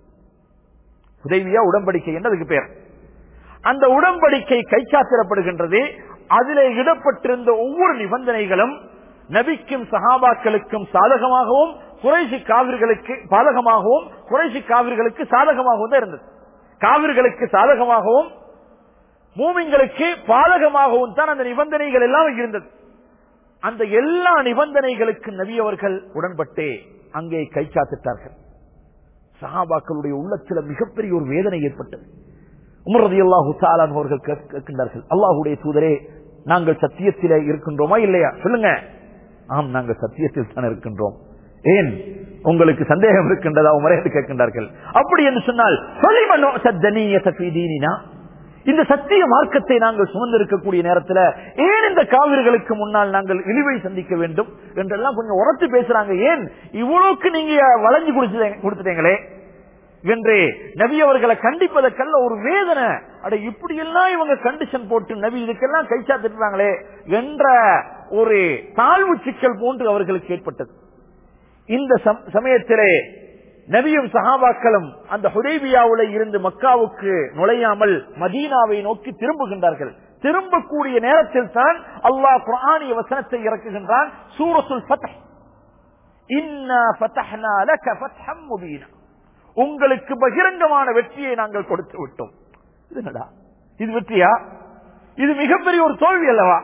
S2: ஹுதைவியா உடன்படிக்கை என்று அதுக்கு பேர் அந்த உடன்படிக்கை கைச்சாத்திடப்படுகின்றது அதிலே இடப்பட்டிருந்த ஒவ்வொரு நிபந்தனைகளும் நபிக்கும் சஹாபாக்களுக்கும் சாதகமாகவும் குறைசி காவிர்களுக்கு பாதகமாகவும் குறைசி காவிர்களுக்கு சாதகமாகவும் தான் இருந்தது காவிர்களுக்கு சாதகமாகவும் மூமிங்களுக்கு பாதகமாகவும் தான் அந்த நிபந்தனைகள் எல்லாம் இருந்தது அந்த எல்லா நிபந்தனைகளுக்கு நபி அவர்கள் உடன்பட்டு அங்கே கைச்சாத்திட்டார்கள் சஹாபாக்களுடைய உள்ளத்தில் மிகப்பெரிய ஒரு வேதனை ஏற்பட்டது உமரதி அல்லாஹு சாலான் அவர்கள் கேட்கின்றார்கள் அல்லாஹுடைய தூதரே நாங்கள் சத்தியத்திலே இருக்கின்றோமா இல்லையா சொல்லுங்க ஆம் நாங்கள் சத்தியத்தில் தான் இருக்கின்றோம் ஏன் உங்களுக்கு சந்தேகம் இருக்கின்றதா உமரே என்று கேட்கின்றார்கள் அப்படி என்று சொன்னால் சொல்லிமனோ சத்தனீய தீனினா இந்த சத்திய மார்க்கத்தை நாங்கள் சுமந்திருக்கக்கூடிய நேரத்தில் ஏன் இந்த காவிர்களுக்கு முன்னால் நாங்கள் இழிவை சந்திக்க வேண்டும் என்றெல்லாம் கொஞ்சம் உரத்து பேசுறாங்க ஏன் இவ்வளவுக்கு நீங்க வளைஞ்சு கொடுத்துட்டீங்களே என்று நபி அவர்களை கண்டிப்பதற்கல்ல ஒரு வேதனை அட இப்படி எல்லாம் இவங்க கண்டிஷன் போட்டு நபி இதுக்கெல்லாம் கைச்சாத்திட்டாங்களே என்ற ஒரு தாழ்வு சிக்கல் போன்று அவர்களுக்கு ஏற்பட்டது இந்த சமயத்திலே நபியும் சஹாபாக்களும் அந்த ஹுதேபியாவுல இருந்து மக்காவுக்கு நுழையாமல் மதீனாவை நோக்கி திரும்புகின்றார்கள் திரும்பக்கூடிய நேரத்தில் தான் அல்லாஹ் குரானிய வசனத்தை இறக்குகின்றான் சூரத்துல் ஃபத்ஹ் இன்னா ஃபதஹ்னா லக ஃபத்ஹம் முபீனா உங்களுக்கு பகிரங்கமான வெற்றியை நாங்கள் கொடுத்து விட்டோம் இது என்னடா இது வெற்றியா இது மிகப்பெரிய ஒரு தோல்வி அல்லவா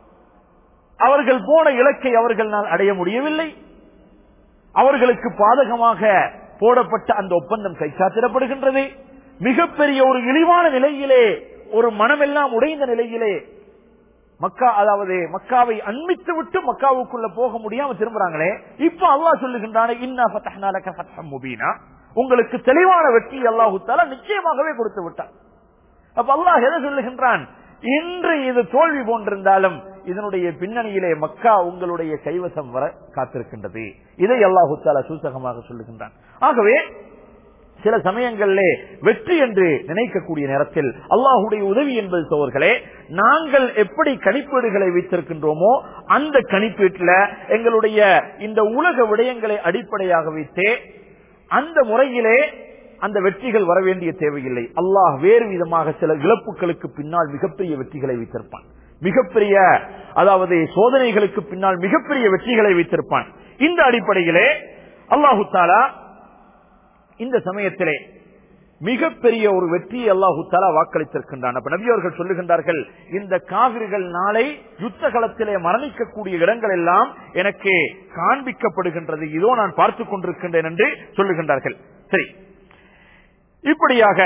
S2: அவர்கள் போன இலக்கை அவர்களால் அடைய முடியவில்லை அவர்களுக்கு பாதகமாக போடப்பட்ட அந்த ஒப்பந்தம் கைச்சாத்திடப்படுகின்றது மிகப்பெரிய ஒரு இழிவான நிலையிலே ஒரு மனமெல்லாம் உடைந்த நிலையிலே மக்கா அதாவது மக்காவை அண்மித்து விட்டு மக்காவுக்குள்ள போக முடியாம திரும்புறாங்களே இப்ப அல்லாஹ் சொல்லுகின்றானே இன்னா ஃபதஹ்னாலக ஃபத்ஹம் முபீனா உங்களுக்கு தெளிவான வெற்றி அல்லாஹு தாலா நிச்சயமாகவே கொடுத்து விட்டான் அப்ப அல்லாஹ் எதை சொல்லுகின்றான் இன்று இது தோல்வி போன்றிருந்தாலும் இதனுடைய பின்னணியிலே மக்கா உங்களுடைய கைவசம் வர காத்திருக்கின்றது இதை அல்லாஹு தாலா சூசகமாக சொல்லுகின்றான் ஆகவே சில சமயங்களிலே வெற்றி என்று நினைக்கக்கூடிய நேரத்தில் அல்லாஹுடைய உதவி என்பது சோர்களே நாங்கள் எப்படி கணிப்பீடுகளை வைத்திருக்கின்றோமோ அந்த கணிப்பீட்டில் எங்களுடைய இந்த உலக விடயங்களை அடிப்படையாக வைத்தே அந்த முறையிலே அந்த வெற்றிகள் வர வேண்டிய தேவையில்லை அல்லாஹ் வேறு விதமாக சில இழப்புகளுக்கு பின்னால் மிகப்பெரிய வெற்றிகளை வைத்திருப்பான் மிகப்பெரிய அதாவது சோதனைகளுக்கு பின்னால் மிகப்பெரிய வெற்றிகளை வைத்திருப்பான் இந்த அடிப்படையிலே அல்லாஹு தாலா இந்த சமயத்திலே மிகப்பெரிய ஒரு வெற்றியை அல்லாஹு தாலா வாக்களித்திருக்கின்றான் அப்ப நபி அவர்கள் சொல்லுகின்றார்கள் இந்த காவிரிகள் நாளை யுத்த களத்திலே மரணிக்கக்கூடிய இடங்கள் எல்லாம் எனக்கு காண்பிக்கப்படுகின்றது இதோ நான் பார்த்துக் கொண்டிருக்கின்றேன் என்று சொல்லுகின்றார்கள் சரி இப்படியாக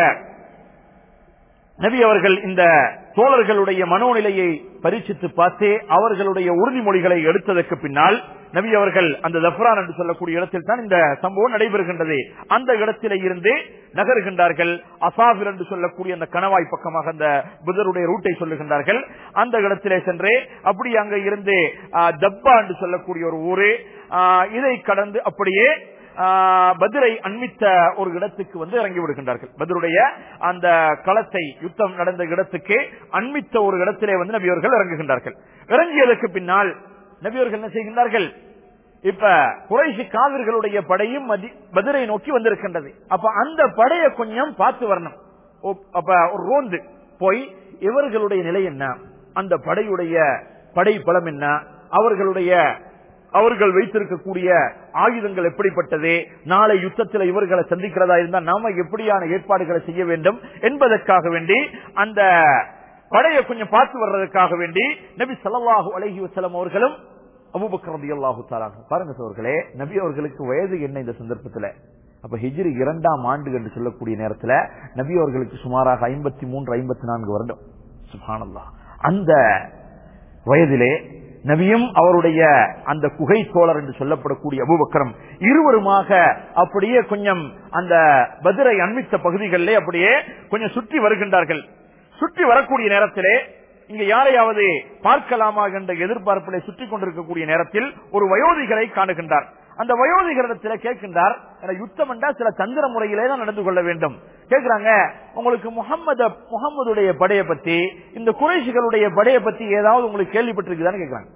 S2: நபி அவர்கள் இந்த தோழர்களுடைய மனோநிலையை பரீட்சித்து பார்த்தே அவர்களுடைய உறுதிமொழிகளை எடுத்ததற்கு பின்னால் நபி அவர்கள் அந்த தஃப்ரான் என்று சொல்லக்கூடிய இடத்தில் தான் இந்த சம்பவம் நடைபெறுகின்றது அந்த இடத்திலே இருந்து நகருகின்றார்கள் அசாபிர் என்று சொல்லக்கூடிய அந்த கணவாய் பக்கமாக அந்த புதருடைய ரூட்டை சொல்லுகின்றார்கள் அந்த இடத்திலே சென்று அப்படி அங்க இருந்து தப்பா என்று சொல்லக்கூடிய ஒரு ஊரு இதை கடந்து அப்படியே பத்ரை அண்மித்த ஒரு இடத்துக்கு வந்து இறங்கி விடுகின்றார்கள் பத்ருடைய அந்த களத்தை யுத்தம் நடந்த இடத்துக்கு அண்மித்த ஒரு இடத்திலே வந்து நபியவர்கள் இறங்குகின்றார்கள் இறங்கியதற்கு பின்னால் நபியவர்கள் என்ன செய்கின்றார்கள் இப்ப குறைசி காவிர்களுடைய படையும் பத்ரை நோக்கி வந்திருக்கின்றது அப்ப அந்த படையை கொஞ்சம் பார்த்து வரணும் அப்ப ஒரு ரோந்து போய் இவர்களுடைய நிலை என்ன அந்த படையுடைய படை பலம் என்ன அவர்களுடைய அவர்கள் வைத்திருக்கக்கூடிய ஆயுதங்கள் எப்படிப்பட்டது நாளை யுத்தத்தில் இவர்களை சந்திக்கிறதா இருந்தா நாம எப்படியான ஏற்பாடுகளை செய்ய வேண்டும் என்பதற்காக வேண்டி அந்த படையை கொஞ்சம் பார்த்து வர்றதுக்காக வேண்டி நபி சல்லாஹூ அலஹி வசலம் அவர்களும் அபுபக்கர் ரபி அல்லாஹு தாலாக பாருங்க சோர்களே நபி அவர்களுக்கு வயது என்ன இந்த சந்தர்ப்பத்தில் அப்ப ஹிஜ்ரி இரண்டாம் ஆண்டு என்று சொல்லக்கூடிய நேரத்தில் நபி அவர்களுக்கு சுமாராக ஐம்பத்தி மூன்று ஐம்பத்தி நான்கு வருடம் சுபானல்லா அந்த வயதிலே நபியும் அவருடைய அந்த குகை தோழர் என்று சொல்லப்படக்கூடிய அபுபக்கரம் இருவருமாக அப்படியே கொஞ்சம் அந்த பதிரை அண்மித்த பகுதிகளிலே அப்படியே கொஞ்சம் சுற்றி வருகின்றார்கள் சுற்றி வரக்கூடிய நேரத்திலே இங்க யாரையாவது பார்க்கலாமா என்ற எதிர்பார்ப்பிலே சுற்றி கொண்டிருக்கக்கூடிய நேரத்தில் ஒரு வயோதிகரை காணுகின்றார் அந்த வயோதிகரிடத்துல கேட்கின்றார் "எனக்கு யுத்தம் என்றா சில தந்திர முறையிலே தான் நடந்து கொள்ள வேண்டும் கேட்கிறாங்க உங்களுக்கு முகம்மது முகம்மதுடைய படையை பத்தி இந்த குறைஷிகளுடைய படையை பத்தி ஏதாவது உங்களுக்கு கேள்விப்பட்டிருக்குதான்னு கேட்கிறாங்க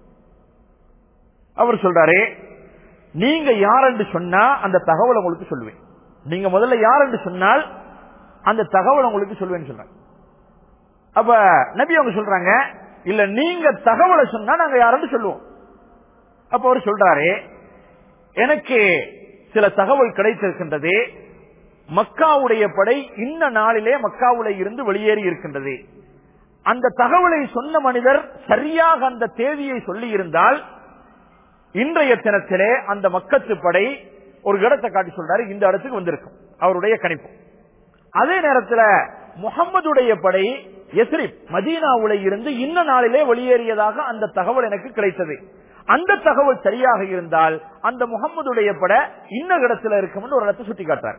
S2: அவர் சொல்றாரு நீங்க யார் என்று சொன்னா அந்த தகவல் உங்களுக்கு சொல்லுவேன் நீங்க முதல்ல யார் என்று சொன்னால் அந்த தகவல் உங்களுக்கு சொல்லுவேன்னு சொல்றாங்க அப்ப நபி அவங்க சொல்றாங்க இல்ல நீங்க தகவலை சொன்னா நாங்க யாருன்னு சொல்லுவோம் அப்ப அவர் சொல்றாரு எனக்கு சில தகவல் கிடைத்திருக்கின்றது மக்காவுடைய படை இந்த நாளிலே மக்காவுல இருந்து வெளியேறி இருக்கின்றது அந்த தகவலை சொன்ன மனிதர் சரியாக அந்த தேதியை சொல்லி இருந்தால் இன்றைய தினத்திலே அந்த மக்கத்து படை ஒரு இடத்தை காட்டி சொல்றாரு இந்த இடத்துக்கு வந்திருக்கும் அவருடைய கணிப்பு அதே நேரத்துல முகம்மதுடைய படை எஸ்ரிப் மதீனாவுல இருந்து இந்த நாளிலே வெளியேறியதாக அந்த தகவல் எனக்கு கிடைத்தது அந்த தகவல் சரியாக இருந்தால் அந்த முகம்மதுடைய படை இன்ன இடத்துல இருக்கும்னு ஒரு இடத்தை சுட்டி காட்டுறாரு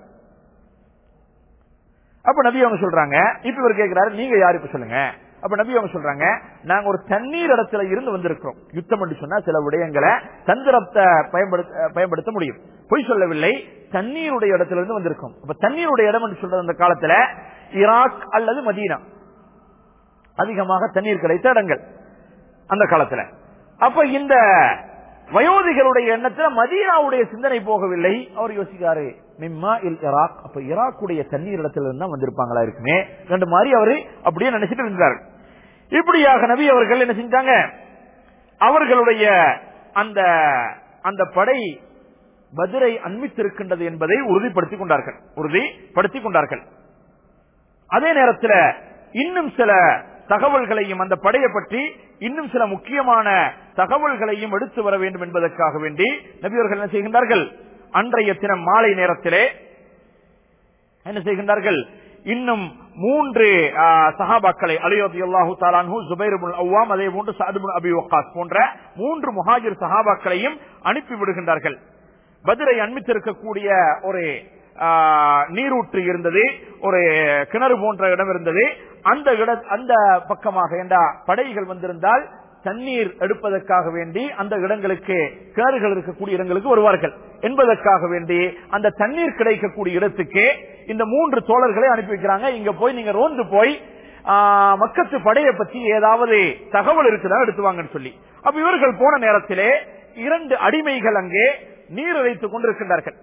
S2: அப்ப நபி அவங்க சொல்றாங்க இப்ப இவர் கேட்கிறாரு நீங்க யாரு இப்ப சொல்லுங்க அப்ப நபி அவங்க சொல்றாங்க நாங்க ஒரு தண்ணீர் இடத்துல இருந்து வந்திருக்கிறோம் யுத்தம் என்று சொன்னா சில விடயங்களை தந்திரத்தை பயன்படுத்த பயன்படுத்த முடியும் பொய் சொல்லவில்லை தண்ணீருடைய இடத்துல இருந்து வந்திருக்கோம் அப்ப தண்ணீருடைய இடம் என்று சொல்றது அந்த காலத்துல ஈராக் அல்லது மதீனா அதிகமாக தண்ணீர் கிடைத்த இடங்கள் அந்த காலத்துல அப்ப இந்த வயோதிகளுடைய எண்ணத்துல மதீனாவுடைய சிந்தனை போகவில்லை அவர் யோசிக்காரு மிம்மா இல் இராக் அப்ப ஈராக்குடைய தண்ணீர் இடத்துல இருந்தா வந்திருப்பாங்களா இருக்குமே ரெண்டு மாதிரி அவரு அப்படியே நினைச்சிட்டு இருந்தார் இப்படியாக நபி அவர்கள் என்ன செஞ்சாங்க அவர்களுடைய அந்த அந்த படை பதிரை அண்மித்திருக்கின்றது என்பதை உறுதிப்படுத்திக் கொண்டார்கள் உறுதிப்படுத்திக் கொண்டார்கள் அதே நேரத்தில் இன்னும் சில தகவல்களையும் அந்த படையை பற்றி இன்னும் சில முக்கியமான தகவல்களையும் எடுத்து வர வேண்டும் என்பதற்காக வேண்டி நபியவர்கள் என்ன செய்கின்றார்கள் அன்றைய தினம் மாலை நேரத்திலே என்ன செய்கின்றார்கள் இன்னும் மூன்று ஆ, சஹாபாக்களை அலியோதி அல்லாஹு தாலான்ஹு ஜுபைருபுல் அவ்வாம் அதே போன்று சாதுபுல் அபி வக்காஸ் போன்ற மூன்று முஹாஜிர் சஹாபாக்களையும் அனுப்பி விடுகின்றார்கள் பதிரை அண்மித்திருக்கக்கூடிய ஒரு ஆ, நீரூற்று இருந்தது ஒரு கிணறு போன்ற இடம் இருந்தது அந்த இட அந்த பக்கமாக என்ற படைகள் வந்திருந்தால் தண்ணீர் எடுப்பதற்காக வேண்டி அந்த இடங்களுக்கு கிணறுகள் இருக்கக்கூடிய இடங்களுக்கு வருவார்கள் என்பதற்காக வேண்டி அந்த தண்ணீர் கிடைக்கக்கூடிய இடத்துக்கு இந்த மூன்று தோழர்களை அனுப்பி வைக்கிறாங்க இங்க போய் நீங்க ரோந்து போய் ஆ, மக்கத்து படையை பத்தி ஏதாவது தகவல் இருக்குதா எடுத்து வாங்கன்னு சொல்லி அப்ப இவர்கள் போன நேரத்திலே இரண்டு அடிமைகள் அங்கே நீர் இறைத்துக் கொண்டிருக்கின்றார்கள்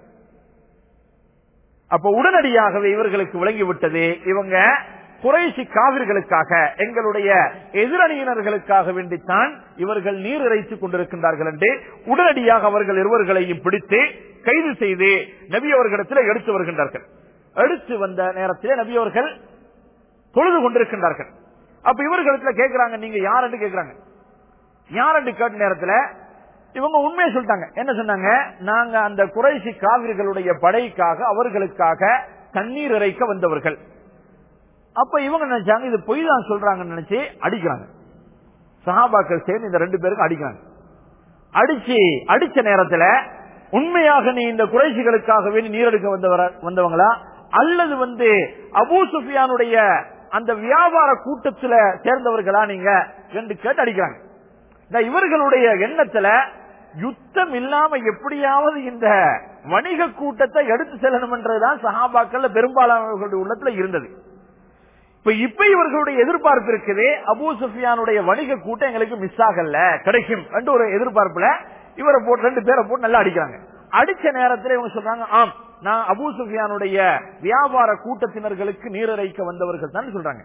S2: அப்ப உடனடியாகவே இவர்களுக்கு விளங்கிவிட்டது இவங்க குறைசி காவிர்களுக்காக எங்களுடைய எதிரணியினர்களுக்காக வேண்டித்தான் இவர்கள் நீர் இறைத்துக் கொண்டிருக்கின்றார்கள் என்று உடனடியாக அவர்கள் இருவர்களையும் பிடித்து கைது செய்து நபி அவர்களிடத்தில் எடுத்து வருகின்றார்கள் எடுத்து வந்த நேரத்திலே நபி அவர்கள் தொழுது கொண்டிருக்கின்றார்கள் அப்ப இவர்களிடத்துல கேட்கிறாங்க நீங்க யாருன்னு கேட்கிறாங்க யாருன்னு கேட்ட நேரத்துல இவங்க உண்மையை சொல்லிட்டாங்க என்ன சொன்னாங்க நாங்க அந்த குறைசி காவிர்களுடைய படைக்காக அவர்களுக்காக தண்ணீர் இறைக்க வந்தவர்கள் அப்ப இவங்க நினைச்சாங்க இது பொய் தான் சொல்றாங்கன்னு நினைச்சு அடிக்கிறாங்க சஹாபாக்கள் சேர்ந்து இந்த ரெண்டு பேருக்கு அடிக்கிறாங்க அடிச்சு அடிச்ச நேரத்துல உண்மையாக நீ இந்த குறைசிகளுக்காக வேண்டி நீரெடுக்க வந்தவர வந்தவங்களா அல்லது வந்து அபூ சுஃபியானுடைய அந்த வியாபார கூட்டத்துல சேர்ந்தவர்களா நீங்க என்று கேட்டு அடிக்கிறாங்க இந்த இவர்களுடைய எண்ணத்துல யுத்தம் இல்லாம எப்படியாவது இந்த வணிக கூட்டத்தை எடுத்து செல்லணும் என்றதுதான் சஹாபாக்கள்ல பெரும்பாலானவர்களுடைய உள்ளத்துல இருந்தது இப்ப இப்ப இவர்களுடைய எதிர்பார்ப்பு இருக்குது அபூ சுஃபியானுடைய வணிக கூட்டம் எங்களுக்கு மிஸ் ஆகல கிடைக்கும் என்று ஒரு எதிர்பார்ப்புல இவரை போட்டு ரெண்டு பேரை போட்டு நல்லா அடிக்கிறாங்க அடிச்ச நேரத்தில் இவங்க சொல்றாங்க ஆம் நான் அபூ சுஃபியானுடைய வியாபார கூட்டத்தினர்களுக்கு நீரிறைக்க வந்தவர்கள் தான் சொல்றாங்க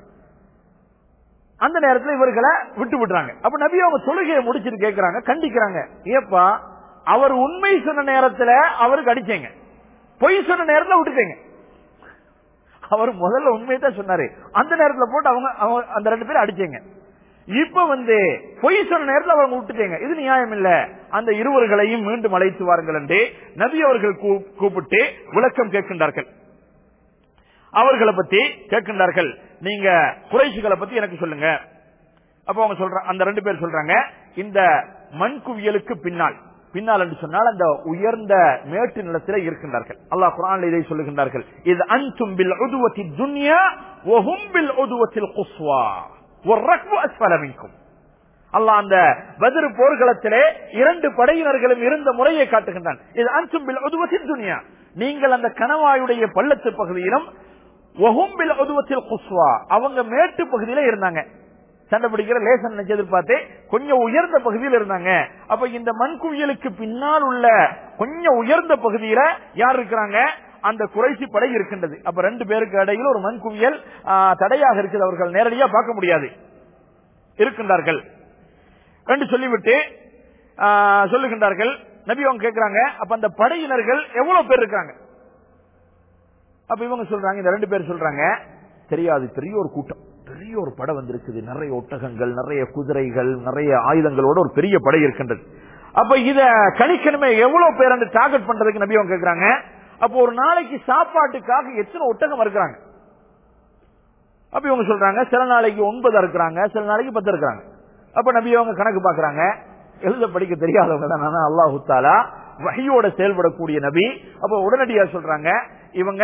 S2: அந்த நேரத்தில் இவர்களை விட்டு விடுறாங்க அப்ப நபி அவங்க தொழுகையை முடிச்சிட்டு கேட்கிறாங்க கண்டிக்கிறாங்க ஏப்பா அவர் உண்மை சொன்ன நேரத்துல அவருக்கு அடிச்சீங்க பொய் சொன்ன நேரத்துல விட்டுட்டீங்க அவர் முதல்ல உண்மையை தான் சொன்னாரு அந்த நேரத்துல போட்டு அவங்க அவங்க அந்த ரெண்டு பேரும் அடிச்சீங்க இப்ப வந்து பொய் சொன்ன நேரத்தில் அவங்க விட்டுட்டீங்க இது நியாயம் இல்ல அந்த இருவர்களையும் மீண்டும் அழைத்து வாருங்கள் என்று நபி அவர்கள் கூ- கூப்பிட்டு விளக்கம் கேட்கின்றார்கள் அவர்களை பத்தி கேட்கின்றார்கள் நீங்க குறைசிகளை பத்தி எனக்கு சொல்லுங்க அப்ப அவங்க சொல்ற அந்த ரெண்டு பேர் சொல்றாங்க இந்த மண் குவியலுக்கு பின்னால் பின்னால் என்று சொன்னால் அந்த உயர்ந்த மேட்டு நிலத்திலே இருக்கின்றார்கள் அல்லாஹ் குரான் இதை சொல்லுகின்றார்கள் இது அன்தும் பில் உதுவத்தி துன்யா வஹும் பில் உதுவத்தில் குஸ்வா ஒரு ரக்பு அஸ்பல மின்கும் அல்லாஹ் அந்த பத்ர் போர்க்களத்திலே இரண்டு படையினர்களும் இருந்த முறையை காட்டுகின்றான் இது அன்சும்பில் உதுவத்தின் துனியா நீங்கள் அந்த கணவாயுடைய பள்ளத்து பகுதியிலும் ஒஹும்பில் உதுவத்தில் குஸ்வா அவங்க மேட்டு பகுதியில இருந்தாங்க சண்டை பிடிக்கிற லேசன் நினைச்சு எதிர்பார்த்து கொஞ்சம் உயர்ந்த பகுதியில் இருந்தாங்க அப்ப இந்த மண் குவியலுக்கு பின்னால் உள்ள கொஞ்சம் உயர்ந்த பகுதியில யார் இருக்கிறாங்க அந்த குறைசி படை இருக்கின்றது அப்ப ரெண்டு பேருக்கு இடையில் ஒரு மண் குவியல் ஆ, தடையாக இருக்குது அவர்கள் நேரடியா பார்க்க முடியாது இருக்கின்றார்கள் என்று சொல்லிவிட்டு ஆ, சொல்லுகின்றார்கள் நபி அவங்க கேட்கிறாங்க அப்ப அந்த படையினர்கள் எவ்வளவு பேர் இருக்காங்க அப்ப இவங்க சொல்றாங்க இந்த ரெண்டு பேர் சொல்றாங்க தெரியாது பெரிய ஒரு கூட்டம் பெரிய ஒரு படை வந்திருக்குது நிறைய ஒட்டகங்கள் நிறைய குதிரைகள் நிறைய ஆயுதங்களோட ஒரு பெரிய படை இருக்கின்றது அப்ப இத கணிக்கணுமே எவ்வளவு பேர் அந்த டார்கெட் பண்றதுக்கு நபி அவங்க கேக்குறாங்க அப்ப ஒரு நாளைக்கு சாப்பாட்டுக்காக எத்தனை ஒட்டகம் இருக்கிறாங்க அப்ப இவங்க சொல்றாங்க சில நாளைக்கு ஒன்பது இருக்கிறாங்க சில நாளைக்கு பத்து இருக்கிறாங்க அப்ப நபி அவங்க கணக்கு பாக்குறாங்க எழுத படிக்க தெரியாதவங்க தான் ஆனா அல்லாஹு தாலா வகையோட செயல்படக்கூடிய நபி அப்ப உடனடியா சொல்றாங்க இவங்க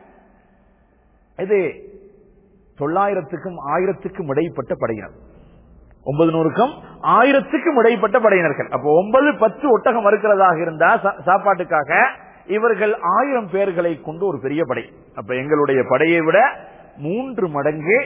S2: இது தொள்ளாயிரத்துக்கும் ஆயிரத்துக்கும் இடைப்பட்ட படையினர் ஒன்பது நூறுக்கும் ஆயிரத்துக்கும் இடைப்பட்ட படையினர்கள் அப்போ ஒன்பது பத்து ஒட்டகம் இருக்கிறதாக இருந்தா சா- சாப்பாட்டுக்காக இவர்கள் ஆயிரம் பேர்களை கொண்டு ஒரு பெரிய படை அப்ப எங்களுடைய படையை விட மூன்று மடங்கு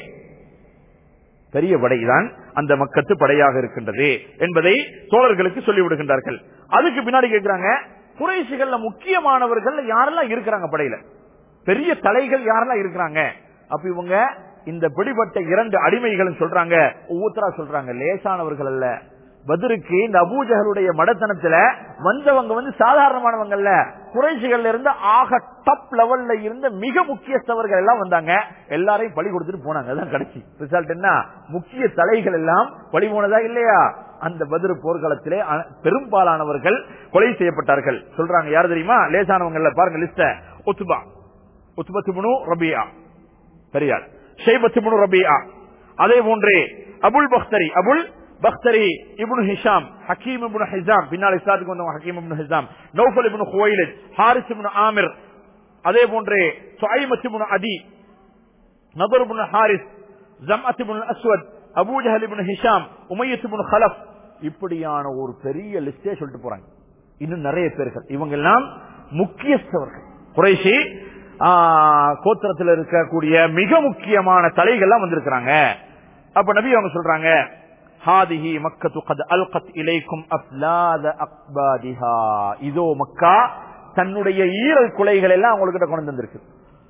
S2: பெரிய படைதான் அந்த மக்கத்து படையாக இருக்கின்றது என்பதை தோழர்களுக்கு சொல்லிவிடுகின்றார்கள் அதுக்கு பின்னாடி கேட்கிறாங்க குறைசிகள்ல முக்கியமானவர்கள் யாரெல்லாம் இருக்கிறாங்க படையில பெரிய தலைகள் யாரெல்லாம் இருக்கிறாங்க அப்ப இவங்க இந்த பிடிபட்ட இரண்டு அடிமைகளும் சொல்றாங்க ஒவ்வொருத்தரா சொல்றாங்க லேசானவர்கள் அல்ல பதிருக்கு இந்த அபூஜகளுடைய மடத்தனத்துல வந்தவங்க வந்து சாதாரணமானவங்க அல்ல குறைசிகள்ல இருந்து ஆக டாப் லெவல்ல இருந்த மிக முக்கியஸ்தவர்கள் எல்லாம் வந்தாங்க எல்லாரையும் பழி கொடுத்துட்டு போனாங்க அதான் கடைசி ரிசல்ட் என்ன முக்கிய தலைகள் எல்லாம் பழி போனதா இல்லையா அந்த பதிரு போர்க்களத்திலே அ- பெரும்பாலானவர்கள் கொலை செய்யப்பட்டார்கள் சொல்றாங்க யார் தெரியுமா லேசானவங்கல்ல பாருங்க லிஸ்ட ஒத்துபா உத்பத்துபுனு ரபியா பெரியார் ஷைபத்துபுனு ரபியா அதே போன்றே Abul Bakhtari Abul Bakhtari ibn Hisham Hakim ibn Hisham பின்னால் இஸ்லாத்துக்கு வந்தவங்க Hakim ibn Hisham Nawfal ibn Khuwaylid Harith ibn Amir அதே போன்றே சுஐமத் இப்னு அதி நபர் ibn Harith Jamat ibn Aswad Abu Jahl ibn Hisham Umayyat ibn Khalaf இப்படியான ஒரு பெரிய லிஸ்டே சொல்லிட்டு போறாங்க இன்னும் நிறைய பேர்கள் இவங்க எல்லாம் முக்கியஸ்தவர்கள் குறைசி ஆ, கோத்திரத்தில் இருக்கக்கூடிய மிக முக்கியமான தலைகள்லாம் வந்திருக்கிறாங்க அப்ப நபி அவங்க சொல்றாங்க ஹாதிஹி மக்கத்து கத் அல்கத் இலைக்கும் அஃலாத அக்பாதிஹா இதோ மக்கா தன்னுடைய ஈரல் குலைகள் எல்லாம் அவங்ககிட்ட கொண்டு வந்திருக்கு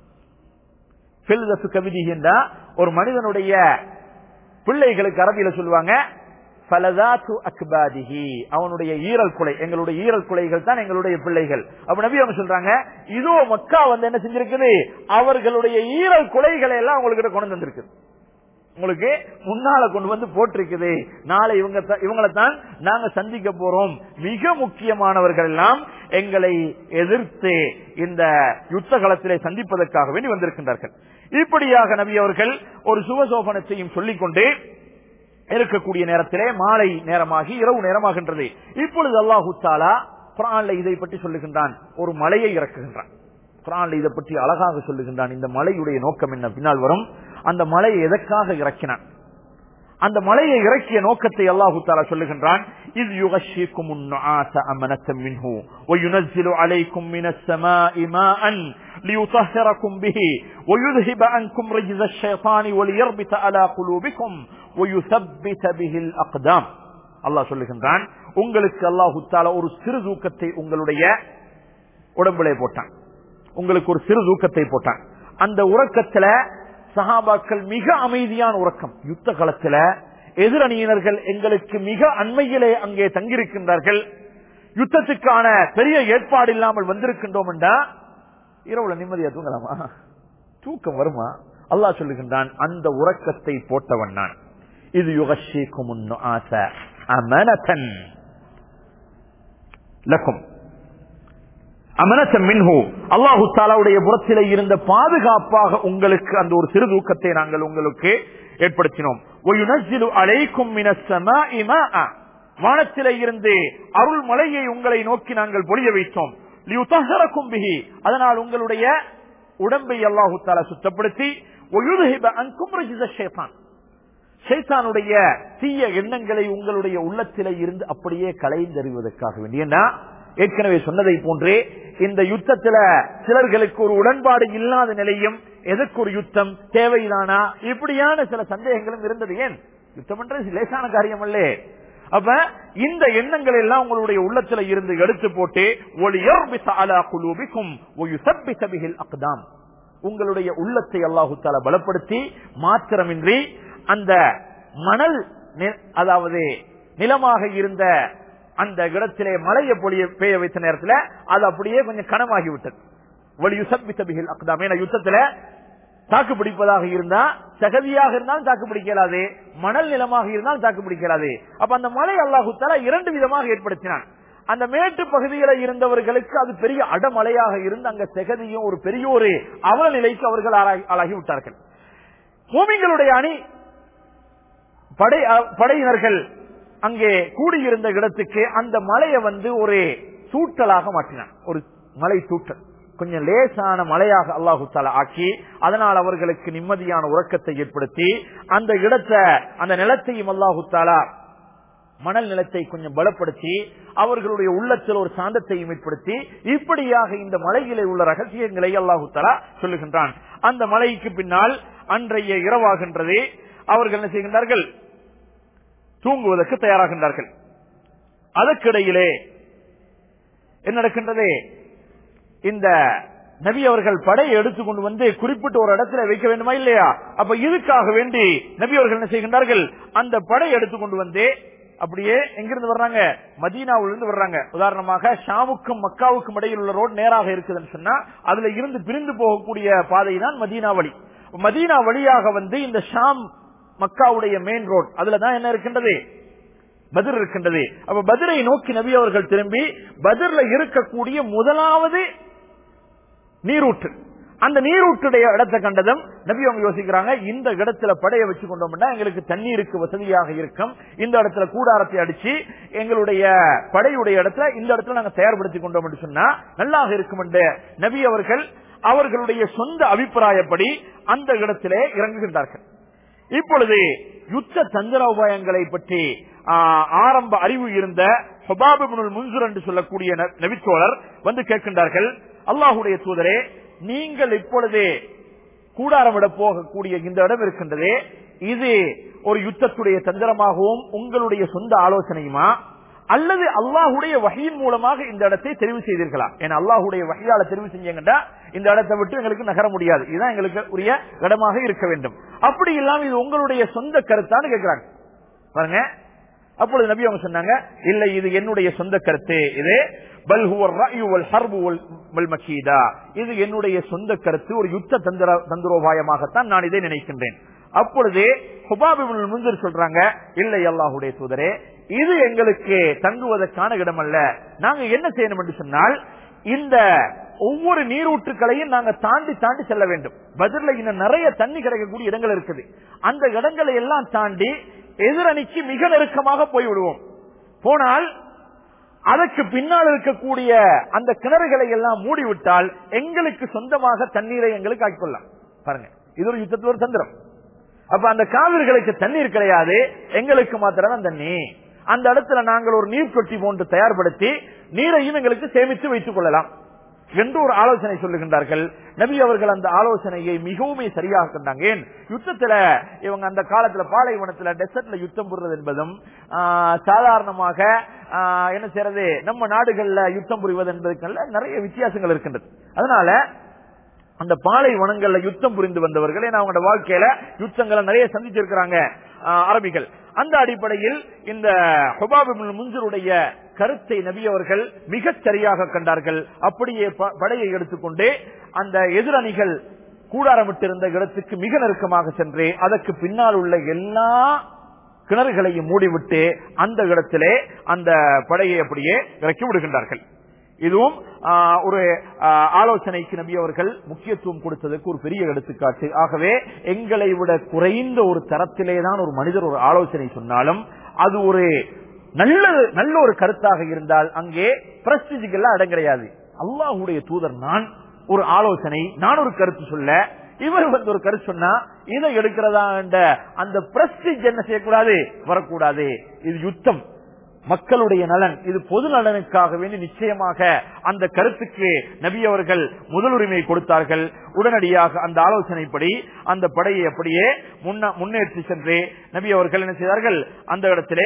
S2: ஃபில்தசு கவிதி என்றா ஒரு மனிதனுடைய பிள்ளைகளுக்கு அரபியில சொல்லுவாங்க ஃபலதாத்து அக்பாதிஹி அவனுடைய ஈரல் குலை எங்களுடைய ஈரல் குலைகள் தான் எங்களுடைய பிள்ளைகள் அப்ப நபி அவங்க சொல்றாங்க இதோ மக்கா வந்து என்ன செஞ்சிருக்குது அவர்களுடைய ஈரல் குலைகளை எல்லாம் அவங்ககிட்ட கொண்டு வந்திருக்கு உங்களுக்கு முன்னால கொண்டு வந்து போட்டிருக்குது நாளை இவங்க த- இவங்களை தான் நாங்க சந்திக்க போறோம் மிக முக்கியமானவர்கள் எல்லாம் எங்களை எதிர்த்து இந்த யுத்த களத்திலே சந்திப்பதற்காக வேண்டி வந்திருக்கின்றார்கள் இப்படியாக நபி அவர்கள் ஒரு சுபசோபனத்தையும் சொல்லிக்கொண்டு இருக்கக்கூடிய நேரத்திலே மாலை நேரமாகி இரவு நேரமாகின்றது இப்பொழுது அல்லாஹு தாலா குரான்ல இதை பற்றி சொல்லுகின்றான் ஒரு மலையை இறக்குகின்றான் குரான்ல இதை பற்றி அழகாக சொல்லுகின்றான் இந்த மலையுடைய நோக்கம் என்ன பின்னால் வரும் அந்த மலையை எதற்காக இறக்கினான் அந்த மலையை இறக்கிய நோக்கத்தை அல்லாஹு தாலா சொல்லுகின்றான் இது யுகஷிக்கும் அமனத்தம் மின்ஹு وينزل عليكم من السماء ماء ليطهركم به ويذهب عنكم رجز الشيطان وليربط على قلوبكم ويثبت به الأقدام அல்லாஹ் சொல்லுகின்றான் உங்களுக்கு அல்லாஹு தாலா ஒரு சிறு தூக்கத்தை உங்களுடைய உடம்பிலே போட்டான் உங்களுக்கு ஒரு சிறு தூக்கத்தை போட்டான் அந்த உறக்கத்துல சஹாபாக்கள் மிக அமைதியான உறக்கம் யுத்த களத்துல எதிரணியினர்கள் எங்களுக்கு மிக அண்மையிலே அங்கே தங்கியிருக்கின்றார்கள் யுத்தத்துக்கான பெரிய ஏற்பாடு இல்லாமல் வந்திருக்கின்றோம் என்றா இரவுல நிம்மதியா தூங்கலாமா தூக்கம் வருமா அல்லாஹ் சொல்லுகின்றான் அந்த உறக்கத்தை போட்டவன் நான் இது யுகஷிக்கும் அமனதன் லக்கும் அமனத்தம் மின்ஹு அல்லாஹு தாலாவுடைய புறத்திலே இருந்த பாதுகாப்பாக உங்களுக்கு அந்த ஒரு சிறு தூக்கத்தை நாங்கள் உங்களுக்கு ஏற்படுத்தினோம் وَيُنَزِّلُ عَلَيْكُم مِّنَ السَّمَاءِ مَاءً வானத்திலே இருந்து அருள் மலையை உங்களை நோக்கி நாங்கள் பொழிய வைத்தோம் லியுதஹரக்கும் பிஹி அதனால் உங்களுடைய உடம்பை அல்லாஹு தாலா சுத்தப்படுத்தி وَيُذْهِبَ عَنكُمْ رِجْزَ الشَّيْطَانِ ஷைத்தானுடைய தீய எண்ணங்களை உங்களுடைய உள்ளத்திலே இருந்து அப்படியே கலைந்தறிவதற்காக வேண்டியன்னா ஏற்கனவே சொன்னதை போன்றே இந்த யுத்தத்துல சிலர்களுக்கு ஒரு உடன்பாடு இல்லாத நிலையும் எதற்கு ஒரு யுத்தம் தேவைதானா இப்படியான சில சந்தேகங்களும் இருந்தது ஏன் யுத்தம் என்றது லேசான காரியம் அல்லே அப்ப இந்த எண்ணங்கள் எல்லாம் உங்களுடைய உள்ளத்துல இருந்து எடுத்து போட்டு அக்தாம் உங்களுடைய உள்ளத்தை அல்லாஹு தால பலப்படுத்தி மாத்திரமின்றி அந்த மணல் நி- அதாவது நிலமாக இருந்த அந்த இடத்திலே மழையை பொழிய பெய்ய வைத்த நேரத்தில் அது அப்படியே கொஞ்சம் கனமாகி விட்டது ஒளி யுசப்பித்த பிகில் அக்தாம் ஏன்னா யுத்தத்துல தாக்கு பிடிப்பதாக இருந்தா சகதியாக இருந்தாலும் தாக்கு பிடிக்கலாது மணல் நிலமாக இருந்தாலும் தாக்கு பிடிக்கலாது அப்ப அந்த மலை அல்லாஹு தஆலா இரண்டு விதமாக ஏற்படுத்தினான் அந்த மேட்டு பகுதியில இருந்தவர்களுக்கு அது பெரிய அடமலையாக இருந்து அங்க செகதியும் ஒரு பெரிய ஒரு அவல நிலைக்கு அவர்கள் ஆளாகி- ஆளாகி விட்டார்கள் பூமிகளுடைய அணி படை அ- படையினர்கள் அங்கே கூடியிருந்த இடத்துக்கு அந்த மலையை வந்து ஒரு சூட்டலாக மாற்றினான் ஒரு மலை சூட்டல் கொஞ்சம் லேசான மலையாக அல்லாஹு தாலா ஆக்கி அதனால் அவர்களுக்கு நிம்மதியான உறக்கத்தை ஏற்படுத்தி அந்த இடத்தை அந்த நிலத்தையும் அல்லாஹு தாலா மணல் நிலத்தை கொஞ்சம் பலப்படுத்தி அவர்களுடைய உள்ளத்தில் ஒரு சாந்தத்தையும் ஏற்படுத்தி இப்படியாக இந்த மலையிலே உள்ள ரகசியங்களை அல்லாஹு தலா சொல்லுகின்றான் அந்த மலைக்கு பின்னால் அன்றைய இரவாகின்றது அவர்கள் என்ன செய்கின்றார்கள் தூங்குவதற்கு தயாராகின்றார்கள் அதற்கிடையிலே என்ன நடக்கின்றது இந்த நபி அவர்கள் படையை எடுத்துக்கொண்டு வந்து குறிப்பிட்ட ஒரு இடத்துல வைக்க வேண்டுமா இல்லையா அப்ப இதுக்காக வேண்டி நபி அவர்கள் என்ன செய்கின்றார்கள் அந்த படையை எடுத்துக்கொண்டு வந்து அப்படியே எங்கிருந்து வர்றாங்க மதீனாவிலிருந்து வர்றாங்க உதாரணமாக ஷாமுக்கும் மக்காவுக்கும் இடையில் உள்ள ரோடு நேராக இருக்குதுன்னு சொன்னா அதுல இருந்து பிரிந்து போகக்கூடிய பாதை தான் மதீனா வழி மதீனா வழியாக வந்து இந்த ஷாம் மக்காவுடைய மெயின் ரோட் அதுல தான் என்ன இருக்கின்றது பதிர் இருக்கின்றது அப்ப பதிரை நோக்கி நபி அவர்கள் திரும்பி பதிர்ல இருக்கக்கூடிய முதலாவது நீரூற்று அந்த நீரூற்றுடைய இடத்தை கண்டதும் நபி அவங்க யோசிக்கிறாங்க இந்த இடத்துல படையை வச்சு கொண்டோம்னா எங்களுக்கு தண்ணீருக்கு வசதியாக இருக்கும் இந்த இடத்துல கூடாரத்தை அடிச்சு எங்களுடைய படையுடைய இடத்துல இந்த இடத்துல நாங்க தயார்படுத்தி கொண்டோம் என்று சொன்னா நல்லாக இருக்கும் என்று நபி அவர்கள் அவர்களுடைய சொந்த அபிப்பிராயப்படி அந்த இடத்திலே இறங்குகின்றார்கள் இப்பொழுது யுத்த தந்திர உபாயங்களை பற்றி ஆ, ஆரம்ப அறிவு இருந்த ஹுபாபுல் முன்சுர் என்று சொல்லக்கூடிய ந- நபித்தோழர் வந்து கேட்கின்றார்கள் அல்லாஹுடைய தூதரே நீங்கள் இப்பொழுது கூடாரமிட போகக்கூடிய இந்த இடம் இருக்கின்றதே இது ஒரு யுத்தத்துடைய தந்திரமாகவும் உங்களுடைய சொந்த ஆலோசனையுமா அல்லது அல்லாஹுடைய வகையின் மூலமாக இந்த இடத்தை தெரிவு செய்தீர்களா ஏன்னா அல்லாஹுடைய வகையால தெரிவு செஞ்சீங்கன்னா இந்த இடத்தை விட்டு எங்களுக்கு நகர முடியாது இதுதான் எங்களுக்கு உரிய இடமாக இருக்க வேண்டும் அப்படி இல்லாம இது உங்களுடைய சொந்த கருத்தான்னு கேட்கிறாங்க பாருங்க அப்பொழுது நபி அவங்க சொன்னாங்க இல்ல இது என்னுடைய சொந்த கருத்து இது பல் ஹுவர் ரஅயு வல் ஹர்பு வல்- வல் மக்கீதா இது என்னுடைய சொந்த கருத்து ஒரு யுத்த தந்திர தந்திரோபாயமாகத்தான் நான் இதை நினைக்கின்றேன் அப்பொழுது ஹுபாபிபுல் முன்சிர் சொல்றாங்க இல்லை அல்லாஹுடைய தூதரே இது எங்களுக்கு தங்குவதற்கான இடம் அல்ல நாங்க என்ன செய்யணும் என்று சொன்னால் இந்த ஒவ்வொரு நீரூற்றுக்களையும் நாங்க தாண்டி தாண்டி செல்ல வேண்டும் பதில இன்னும் நிறைய தண்ணி கிடைக்கக்கூடிய இடங்கள் இருக்குது அந்த இடங்களை எல்லாம் தாண்டி எதிரணிக்கு மிக நெருக்கமாக போய் விடுவோம் போனால் அதற்கு பின்னால் இருக்கக்கூடிய அந்த கிணறுகளை எல்லாம் மூடிவிட்டால் எங்களுக்கு சொந்தமாக தண்ணீரை எங்களுக்கு ஆக்கிக்கொள்ளலாம் பாருங்க இது ஒரு யுத்தத்தில் ஒரு தந்திரம் அப்ப அந்த காவிர்களுக்கு தண்ணீர் கிடையாது எங்களுக்கு மாத்திரம் தான் தண்ணி அந்த இடத்துல நாங்கள் ஒரு நீர் தொட்டி போன்று தயார்படுத்தி நீரையும் எங்களுக்கு சேமித்து வைத்துக் கொள்ளலாம் என்று ஒரு ஆலோசனை சொல்லுகின்றார்கள் நபி அவர்கள் அந்த ஆலோசனையை மிகவும் சரியாக கண்டாங்க ஏன் யுத்தத்துல இவங்க அந்த காலத்துல பாலைவனத்துல டெசர்ட்ல யுத்தம் புரிவது என்பதும் ஆஹ், சாதாரணமாக ஆஹ், என்ன செய்யறது நம்ம நாடுகள்ல யுத்தம் புரிவது என்பதுக்கல்ல நிறைய வித்தியாசங்கள் இருக்கின்றது அதனால அந்த பாலைவனங்கள்ல யுத்தம் புரிந்து வந்தவர்கள் ஏன்னா அவங்களோட வாழ்க்கையில யுத்தங்களை நிறைய சந்திச்சிருக்கிறாங்க ஆஹ், அரபிகள் அந்த அடிப்படையில் இந்த ஹுபாபிபுல் முன்சருடைய கருத்தை நபி அவர்கள் மிகச் சரியாக கண்டார்கள் அப்படியே ப- படையை எடுத்துக்கொண்டு அந்த எதிரணிகள் கூடாரமிட்டிருந்த இடத்துக்கு மிக நெருக்கமாக சென்று அதற்கு பின்னால் உள்ள எல்லா கிணறுகளையும் மூடிவிட்டு அந்த இடத்திலே அந்த படையை அப்படியே இறக்கி விடுகின்றார்கள் இதுவும் ஆஹ், ஒரு ஆஹ், ஆலோசனைக்கு நபி அவர்கள் முக்கியத்துவம் கொடுத்ததற்கு ஒரு பெரிய எடுத்துக்காட்டு ஆகவே எங்களை விட குறைந்த ஒரு தரத்திலே தான் ஒரு மனிதர் ஒரு ஆலோசனை சொன்னாலும் அது ஒரு நல்ல நல்ல ஒரு கருத்தாக இருந்தால் அங்கே பிரஸ்டிஜுக்கெல்லாம் இடம் கிடையாது அல்லாஹுடைய தூதர் நான் ஒரு ஆலோசனை நான் ஒரு கருத்து சொல்ல இவர் வந்து ஒரு கருத்து சொன்னா இதை எடுக்கிறதா என்ற அந்த பிரஸ்டிஜ் என்ன செய்யக்கூடாது வரக்கூடாது இது யுத்தம் மக்களுடைய நலன் இது பொது நலனுக்காக வேண்டி நிச்சயமாக அந்த கருத்துக்கு நபி அவர்கள் முதலுரிமை கொடுத்தார்கள் உடனடியாக அந்த ஆலோசனைப்படி அந்த படையை அப்படியே முன்ன- முன்னேற்றி சென்று நபி அவர்கள் என்ன செய்தார்கள் அந்த இடத்திலே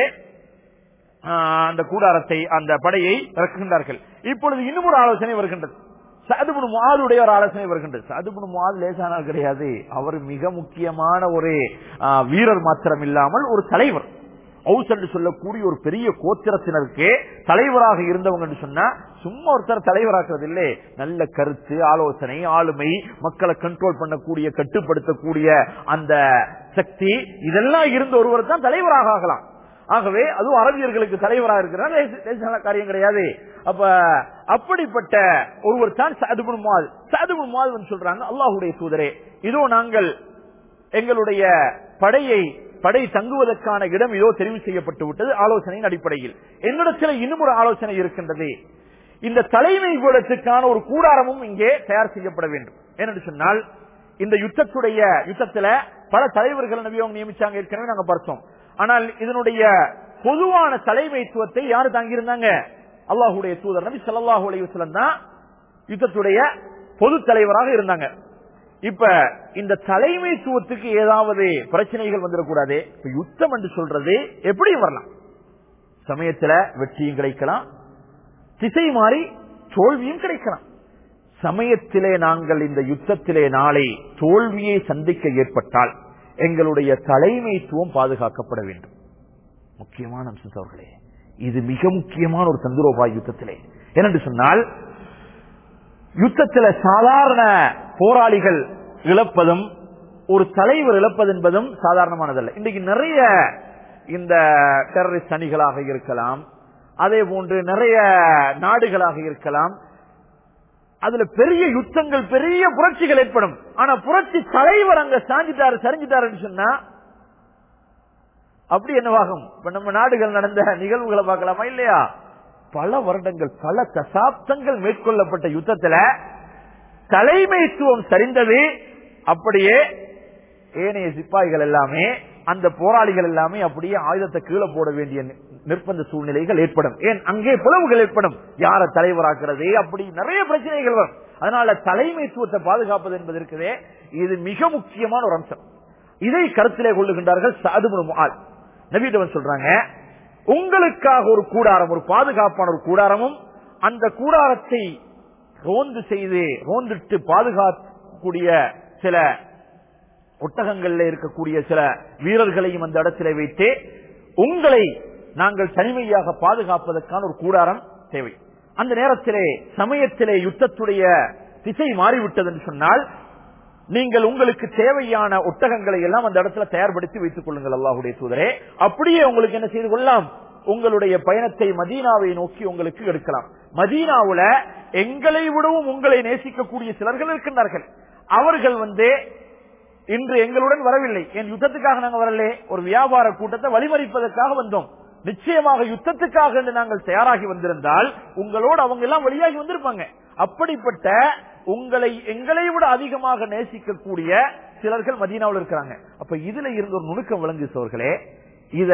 S2: ஆஹ், அந்த கூடாரத்தை அந்த படையை இறக்குகின்றார்கள் இப்பொழுது இன்னும் ஒரு ஆலோசனை வருகின்றது சதுபுன் முஆதுடைய ஒரு ஆலோசனை வருகின்றது சதுபுன் முஆது லேசானால் கிடையாது அவர் மிக முக்கியமான ஒரு ஆஹ், வீரர் மாத்திரம் இல்லாமல் ஒரு தலைவர் ஹவுஸ் என்று சொல்லக்கூடிய ஒரு பெரிய கோத்திரத்தினருக்கு தலைவராக இருந்தவங்க என்று சொன்னா சும்மா ஒருத்தர் தலைவராக்குறது இல்லை நல்ல கருத்து ஆலோசனை ஆளுமை மக்களை கண்ட்ரோல் பண்ணக்கூடிய கட்டுப்படுத்தக்கூடிய அந்த சக்தி இதெல்லாம் இருந்த ஒருவர் தான் தலைவராக ஆகலாம் ஆகவே அதுவும் அரபியர்களுக்கு தலைவராக இருக்கிறார் லேசான காரியம் கிடையாது அப்ப அப்படிப்பட்ட ஒருவர் தான் சாதுபுன் மால் சாதுபுன் மால் சொல்றாங்க அல்லாஹுடைய தூதரே இதோ நாங்கள் எங்களுடைய படையை படை தங்குவதற்கான இடம் இதோ தெரிவு செய்யப்பட்டு விட்டது ஆலோசனையின் அடிப்படையில் என்னிடத்தில் இன்னும் ஒரு ஆலோசனை இருக்கின்றது இந்த தலைமை கூடத்துக்கான ஒரு கூடாரமும் இங்கே தயார் செய்யப்பட வேண்டும் ஏனென்று சொன்னால் இந்த யுத்தத்துடைய யுத்தத்துல பல தலைவர்கள் நபி அவங்க நியமிச்சாங்க ஏற்கனவே நாங்க பார்த்தோம் ஆனால் இதனுடைய பொதுவான தலைமைத்துவத்தை யாரு தாங்கியிருந்தாங்க அல்லாஹுடைய தூதர் நபி ஸல்லல்லாஹு அலைஹி வஸல்லம் தான் யுத்தத்துடைய பொது தலைவராக இருந்தாங்க இப்ப இந்த தலைமைத்துவத்துக்கு ஏதாவது பிரச்சனைகள் வந்துடக்கூடாது இப்ப யுத்தம் என்று சொல்றது எப்படியும் வரலாம் சமயத்துல வெற்றியும் கிடைக்கலாம் திசை மாறி தோல்வியும் கிடைக்கலாம் சமயத்திலே நாங்கள் இந்த யுத்தத்திலே நாளை தோல்வியை சந்திக்க ஏற்பட்டால் எங்களுடைய தலைமைத்துவம் பாதுகாக்கப்பட வேண்டும் முக்கியமான அம்சம் அவர்களே இது மிக முக்கியமான ஒரு தந்திரோபாய் யுத்தத்திலே ஏனென்று சொன்னால் யுத்தத்தில் சாதாரண போராளிகள் இழப்பதும் ஒரு தலைவர் இழப்பது என்பதும் சாதாரணமானதல்ல இன்றைக்கு நிறைய இந்த டெரரிஸ்ட் அணிகளாக இருக்கலாம் அதே போன்று நிறைய நாடுகளாக இருக்கலாம் அதுல பெரிய யுத்தங்கள் பெரிய புரட்சிகள் ஏற்படும் ஆனா புரட்சி தலைவர் அங்க சாஞ்சிட்டாரு சரிஞ்சிட்டாருன்னு சொன்னா அப்படி என்னவாகும் இப்ப நம்ம நாடுகள் நடந்த நிகழ்வுகளை பார்க்கலாமா இல்லையா பல வருடங்கள் பல தசாப்தங்கள் மேற்கொள்ளப்பட்ட யுத்தத்துல தலைமைத்துவம் சரிந்தது அப்படியே ஏனைய சிப்பாய்கள் எல்லாமே அந்த போராளிகள் எல்லாமே அப்படியே ஆயுதத்தை கீழே போட வேண்டிய நி- நிர்பந்த சூழ்நிலைகள் ஏற்படும் ஏன் அங்கே பிளவுகள் ஏற்படும் யார தலைவராக்குறது அப்படி நிறைய பிரச்சனைகள் வரும் அதனால தலைமைத்துவத்தை பாதுகாப்பது என்பது இருக்குதே இது மிக முக்கியமான ஒரு அம்சம் இதை கருத்திலே கொள்ளுகின்றார்கள் சாதுபுன் முஆத் நபீதவன் சொல்றாங்க உங்களுக்காக ஒரு கூடாரம் ஒரு பாதுகாப்பான ஒரு கூடாரமும் அந்த கூடாரத்தை ரோந்து செய்து ரோந்திட்டு பாதுகாக்கக்கூடிய சில ஒட்டகங்கள்ல இருக்கக்கூடிய சில வீரர்களையும் அந்த இடத்திலே வைத்து உங்களை நாங்கள் தனிமையாக பாதுகாப்பதற்கான ஒரு கூடாரம் தேவை அந்த நேரத்திலே சமயத்திலே யுத்தத்துடைய திசை மாறிவிட்டது என்று சொன்னால் நீங்கள் உங்களுக்கு தேவையான ஒட்டகங்களை எல்லாம் அந்த இடத்துல தயார்படுத்தி வைத்துக் கொள்ளுங்கள் அல்லாஹுடைய தூதரே அப்படியே உங்களுக்கு என்ன செய்து கொள்ளலாம் உங்களுடைய பயணத்தை மதீனாவை நோக்கி உங்களுக்கு எடுக்கலாம் மதீனாவுல எங்களை விடவும் உங்களை நேசிக்கக்கூடிய சிலர்கள் இருக்கின்றார்கள் அவர்கள் வந்து இன்று எங்களுடன் வரவில்லை என் யுத்தத்துக்காக நாங்கள் வரலே ஒரு வியாபார கூட்டத்தை வழிமறிப்பதற்காக வந்தோம் நிச்சயமாக யுத்தத்துக்காக என்று நாங்கள் தயாராகி வந்திருந்தால் உங்களோடு அவங்க எல்லாம் வெளியாகி வந்திருப்பாங்க அப்படிப்பட்ட உங்களை எங்களை விட அதிகமாக நேசிக்கக்கூடிய சிலர்கள் மதீனாவில் இருக்கிறாங்க அப்ப இதுல இருந்த ஒரு நுணுக்கம் விளங்கு சோர்களே இத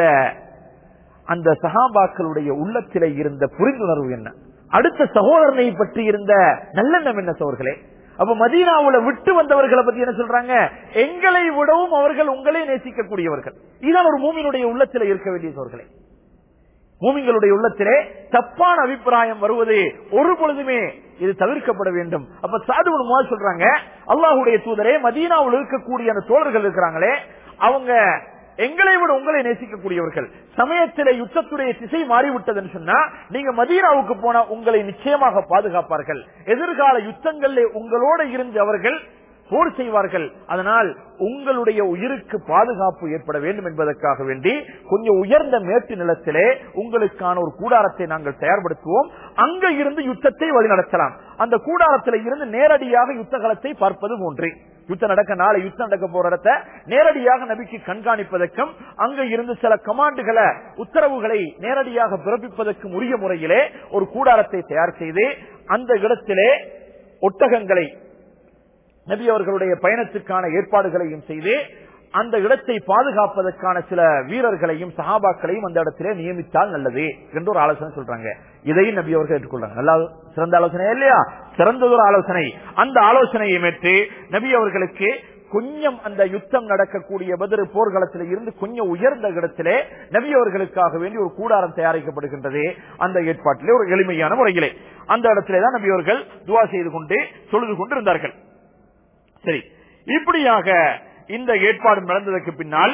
S2: அந்த சகாபாக்களுடைய உள்ளத்திலே இருந்த புரிந்துணர்வு என்ன அடுத்த சகோதரனை பற்றி இருந்த நல்லெண்ணம் என்ன சோர்களே அப்ப மதீனாவுல விட்டு வந்தவர்களை பத்தி என்ன சொல்றாங்க எங்களை விடவும் அவர்கள் உங்களை நேசிக்கக்கூடியவர்கள் இதுதான் ஒரு மூமியினுடைய உள்ளத்திலே இருக்க வேண்டிய சோர்களே மூமிங்களுடைய உள்ளத்திலே தப்பான அபிப்பிராயம் வருவது ஒரு பொழுதுமே இது தவிர்க்கப்பட வேண்டும் அப்ப சாதுவன் முதல் சொல்றாங்க அல்லாஹுடைய தூதரே மதீனாவில் இருக்கக்கூடிய அந்த தோழர்கள் இருக்கிறாங்களே அவங்க எங்களை விட உங்களை நேசிக்கக்கூடியவர்கள் சமயத்திலே யுத்தத்துடைய திசை மாறிவிட்டதுன்னு சொன்னா நீங்க மதீனாவுக்கு போனா உங்களை நிச்சயமாக பாதுகாப்பார்கள் எதிர்கால யுத்தங்களிலே உங்களோட இருந்து அவர்கள் போர் செய்வார்கள் அதனால் உங்களுடைய உயிருக்கு பாதுகாப்பு ஏற்பட வேண்டும் என்பதற்காக வேண்டி கொஞ்சம் உயர்ந்த மேட்டு நிலத்திலே உங்களுக்கான ஒரு கூடாரத்தை நாங்கள் தயார்படுத்துவோம் அங்க இருந்து யுத்தத்தை வழிநடத்தலாம் அந்த கூடாரத்தில இருந்து நேரடியாக யுத்த களத்தை பார்ப்பது போன்றே யுத்தம் நடக்க நாளை யுத்தம் நடக்க போற இடத்தை நேரடியாக நபிக்கு கண்காணிப்பதற்கும் அங்க இருந்து சில கமாண்டுகளை உத்தரவுகளை நேரடியாக பிறப்பிப்பதற்கும் உரிய முறையிலே ஒரு கூடாரத்தை தயார் செய்து அந்த இடத்திலே ஒட்டகங்களை நபி அவர்களுடைய பயணத்துக்கான ஏற்பாடுகளையும் செய்து அந்த இடத்தை பாதுகாப்பதற்கான சில வீரர்களையும் சஹாபாக்களையும் அந்த இடத்திலே நியமித்தால் நல்லது என்று ஒரு ஆலோசனை சொல்றாங்க இதையும் நபி அவர்கள் ஏற்றுக்கொள்றாங்க நல்லா சிறந்த ஆலோசனை இல்லையா சிறந்ததொரு ஆலோசனை அந்த ஆலோசனையை மேற்று நபி அவர்களுக்கு கொஞ்சம் அந்த யுத்தம் நடக்கக்கூடிய பதிரு போர்க்களத்தில் இருந்து கொஞ்சம் உயர்ந்த இடத்திலே நபி அவர்களுக்காக வேண்டி ஒரு கூடாரம் தயாரிக்கப்படுகின்றது அந்த ஏற்பாட்டிலே ஒரு எளிமையான முறையிலே அந்த இடத்திலே தான் நபி அவர்கள் துவா செய்து கொண்டு தொழுது கொண்டு இருந்தார்கள் சரி இப்படியாக இந்த ஏற்பாடு நடந்ததற்கு பின்னால்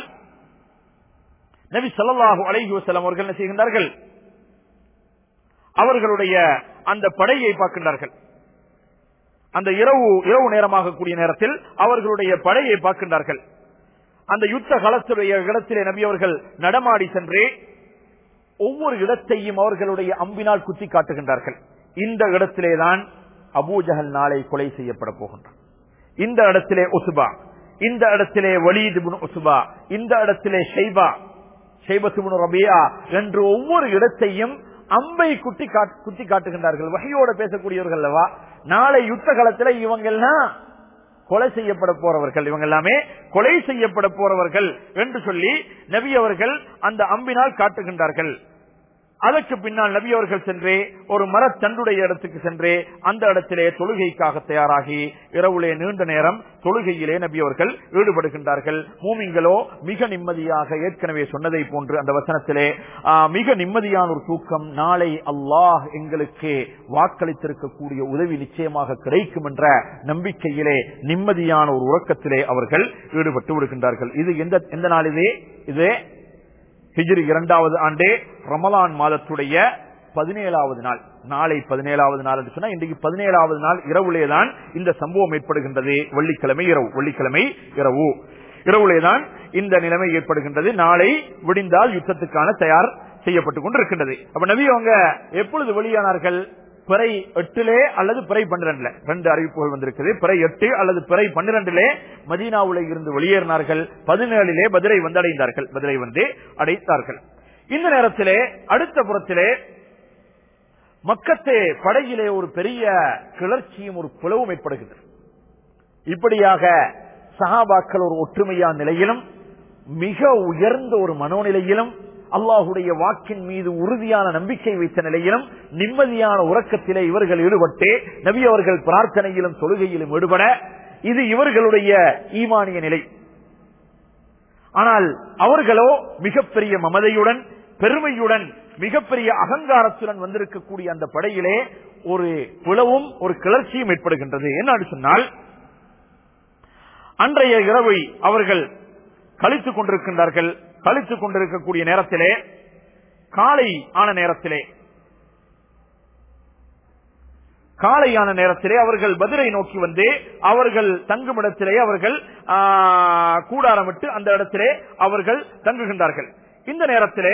S2: நபி ஸல்லல்லாஹு அலைஹி வஸல்லம் அவர்கள் என்ன செய்கின்றார்கள் அவர்களுடைய அந்த படையை பார்க்கின்றார்கள் அந்த இரவு இரவு நேரமாக கூடிய நேரத்தில் அவர்களுடைய படையை பார்க்கின்றார்கள் அந்த யுத்த களத்துடைய இடத்திலே நபி அவர்கள் நடமாடி சென்று ஒவ்வொரு இடத்தையும் அவர்களுடைய அம்பினால் குத்தி காட்டுகின்றார்கள் இந்த இடத்திலேதான் அபூஜஹல் நாளை கொலை செய்யப்பட போகின்றார் இந்த இடத்திலே உசுபா இந்த இடத்திலே வலீத் இப்னு உசுபா இந்த இடத்திலே ஷைபா ஷைபத்துபுன் ரபியா என்று ஒவ்வொரு இடத்தையும் அம்பை குட்டி காட்- குத்தி காட்டுகின்றார்கள் வகையோட பேசக்கூடியவர்கள் அல்லவா நாளை யுத்த காலத்துல இவங்க எல்லாம் கொலை செய்யப்பட போறவர்கள் இவங்க எல்லாமே கொலை செய்யப்பட போறவர்கள் என்று சொல்லி நபி அவர்கள் அந்த அம்பினால் காட்டுகின்றார்கள் அதற்கு பின்னால் நபி அவர்கள் சென்று ஒரு மரத்தண்டுடைய இடத்துக்கு சென்று அந்த இடத்திலே தொழுகைக்காக தயாராகி இரவுலே நீண்ட நேரம் தொழுகையிலே நபி அவர்கள் ஈடுபடுகின்றார்கள் மூமிங்களோ மிக நிம்மதியாக ஏற்கனவே சொன்னதை போன்று அந்த வசனத்திலே ஆ, மிக நிம்மதியான ஒரு தூக்கம் நாளை அல்லாஹ் எங்களுக்கு வாக்களித்திருக்கக்கூடிய உதவி நிச்சயமாக கிடைக்கும் என்ற நம்பிக்கையிலே நிம்மதியான ஒரு உறக்கத்திலே அவர்கள் ஈடுபட்டு விடுகின்றார்கள் இது எந்த எந்த நாளிலே இது ஹிஜ்ரி இரண்டாவது ஆண்டே ரமலான் மாதத்துடைய பதினேழாவது நாள் நாளை பதினேழாவது நாள் என்று சொன்னா இன்றைக்கு பதினேழாவது நாள் இரவுலேதான் இந்த சம்பவம் ஏற்படுகின்றது வெள்ளிக்கிழமை இரவு வெள்ளிக்கிழமை இரவு இரவுலேதான் இந்த நிலைமை ஏற்படுகின்றது நாளை விடிந்தால் யுத்தத்துக்கான தயார் செய்யப்பட்டுக் கொண்டிருக்கின்றது அப்ப நபி அவங்க எப்பொழுது வெளியானார்கள் பிறை எட்டிலே அல்லது பிறை பன்னிரண்டுல ரெண்டு அறிவிப்புகள் வந்திருக்குது பிறை எட்டு அல்லது பிறை பன்னிரண்டிலே மதீனாவுல இருந்து வெளியேறினார்கள் பதினேழிலே பதிரை வந்தடைந்தார்கள் பதிரை வந்து அடைத்தார்கள் இந்த நேரத்திலே அடுத்த புறத்திலே மக்கத்தே படையிலே ஒரு பெரிய கிளர்ச்சியும் ஒரு பிளவும் ஏற்படுகிறது இப்படியாக சஹாபாக்கள் ஒரு ஒற்றுமையான நிலையிலும் மிக உயர்ந்த ஒரு மனோநிலையிலும் அல்லாஹுடைய வாக்கின் மீது உறுதியான நம்பிக்கை வைத்த நிலையிலும் நிம்மதியான உறக்கத்திலே இவர்கள் ஈடுபட்டு நபி அவர்கள் பிரார்த்தனையிலும் தொழுகையிலும் ஈடுபட இது இவர்களுடைய ஈமானிய நிலை ஆனால் அவர்களோ மிகப்பெரிய மமதையுடன் பெருமையுடன் மிகப்பெரிய அகங்காரத்துடன் வந்திருக்கக்கூடிய அந்த படையிலே ஒரு புலவும் ஒரு கிளர்ச்சியும் ஏற்படுகின்றது என்ன சொன்னால் அன்றைய இரவை அவர்கள் கழித்துக் கொண்டிருக்கின்றார்கள் கழித்துக் கொண்டிருக்கக்கூடிய நேரத்திலே காலை ஆன நேரத்திலே காலையான நேரத்திலே அவர்கள் பதிரை நோக்கி வந்து அவர்கள் தங்குமிடத்திலே அவர்கள் ஆ, கூடாரமிட்டு அந்த இடத்திலே அவர்கள் தங்குகின்றார்கள் இந்த நேரத்திலே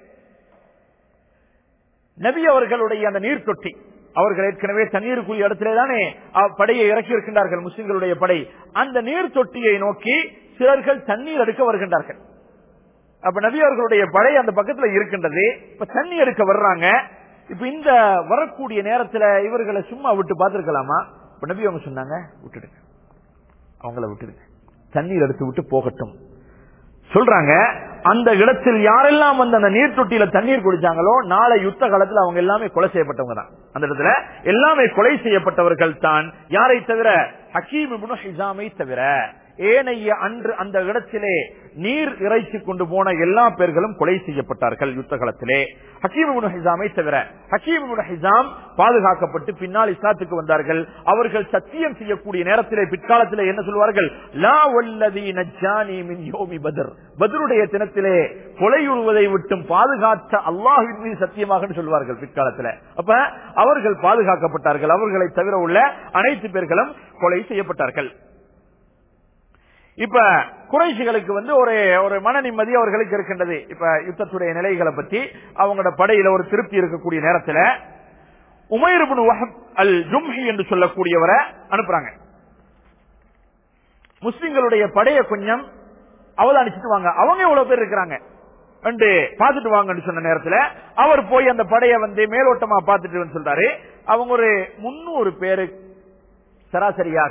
S2: நபி அவர்களுடைய அந்த நீர் தொட்டி அவர்கள் ஏற்கனவே தண்ணீருக்குரிய இடத்திலே தானே அ- படையை இறக்கி இருக்கின்றார்கள் முஸ்லிம்களுடைய படை அந்த நீர் தொட்டியை நோக்கி சிலர்கள் தண்ணீர் எடுக்க வருகின்றார்கள் அப்ப நபி அவர்களுடைய படை அந்த பக்கத்துல இருக்கின்றது இப்ப தண்ணி எடுக்க வர்றாங்க இப்ப இந்த வரக்கூடிய நேரத்துல இவர்களை சும்மா விட்டு பார்த்திருக்கலாமா இப்ப நபி அவங்க சொன்னாங்க விட்டுடுங்க அவங்கள விட்டுடுங்க தண்ணீர் எடுத்து விட்டு போகட்டும் சொல்றாங்க அந்த இடத்தில் யாரெல்லாம் வந்து அந்த நீர் தொட்டியில தண்ணீர் குடிச்சாங்களோ நாளை யுத்த காலத்துல அவங்க எல்லாமே கொலை செய்யப்பட்டவங்க தான் அந்த இடத்துல எல்லாமே கொலை செய்யப்பட்டவர்கள் தான் யாரை தவிர ஹக்கீம் இப்னு ஹிசாமை தவிர ஏனைய அன்று அந்த இடத்திலே நீர் இறைச்சி கொண்டு போன எல்லா பேர்களும் கொலை செய்யப்பட்டார்கள் யுத்த காலத்திலே ஹக்கீம் இப்னு ஹிசாமை தவிர ஹக்கீம் இப்னு ஹிசாம் பாதுகாக்கப்பட்டு பின்னால் இஸ்லாத்துக்கு வந்தார்கள் அவர்கள் சத்தியம் செய்யக்கூடிய நேரத்திலே பிற்காலத்திலே என்ன சொல்வார்கள் லா வல்லதி நஜ்ஜானி மின் யோமி பத்ர் பத்ருடைய தினத்திலே கொலையுறுவதை விட்டும் பாதுகாத்த அல்லாஹ்வின் மீது சத்தியமாக சொல்வார்கள் பிற்காலத்தில் அப்ப அவர்கள் பாதுகாக்கப்பட்டார்கள் அவர்களை தவிர உள்ள அனைத்து பேர்களும் கொலை செய்யப்பட்டார்கள் இப்ப குறைசிகளுக்கு வந்து ஒரு ஒரு மன நிம்மதி அவர்களுக்கு இருக்கின்றது இப்ப யுத்தத்துடைய நிலைகளை பத்தி அவங்களோட படையில ஒரு திருப்தி இருக்கக்கூடிய நேரத்துல உமைர்பின் வஹப் அல் ஜும்ஹி என்று சொல்லக்கூடியவரை அனுப்புறாங்க முஸ்லிம்களுடைய படைய கொஞ்சம் அவதானிச்சுட்டு வாங்க அவங்க எவ்வளவு பேர் இருக்கிறாங்க என்று பார்த்துட்டு வாங்கன்னு சொன்ன நேரத்துல அவர் போய் அந்த படைய வந்து மேலோட்டமா பார்த்துட்டு சொல்றாரு அவங்க ஒரு முன்னூறு பேரு சராசரியாக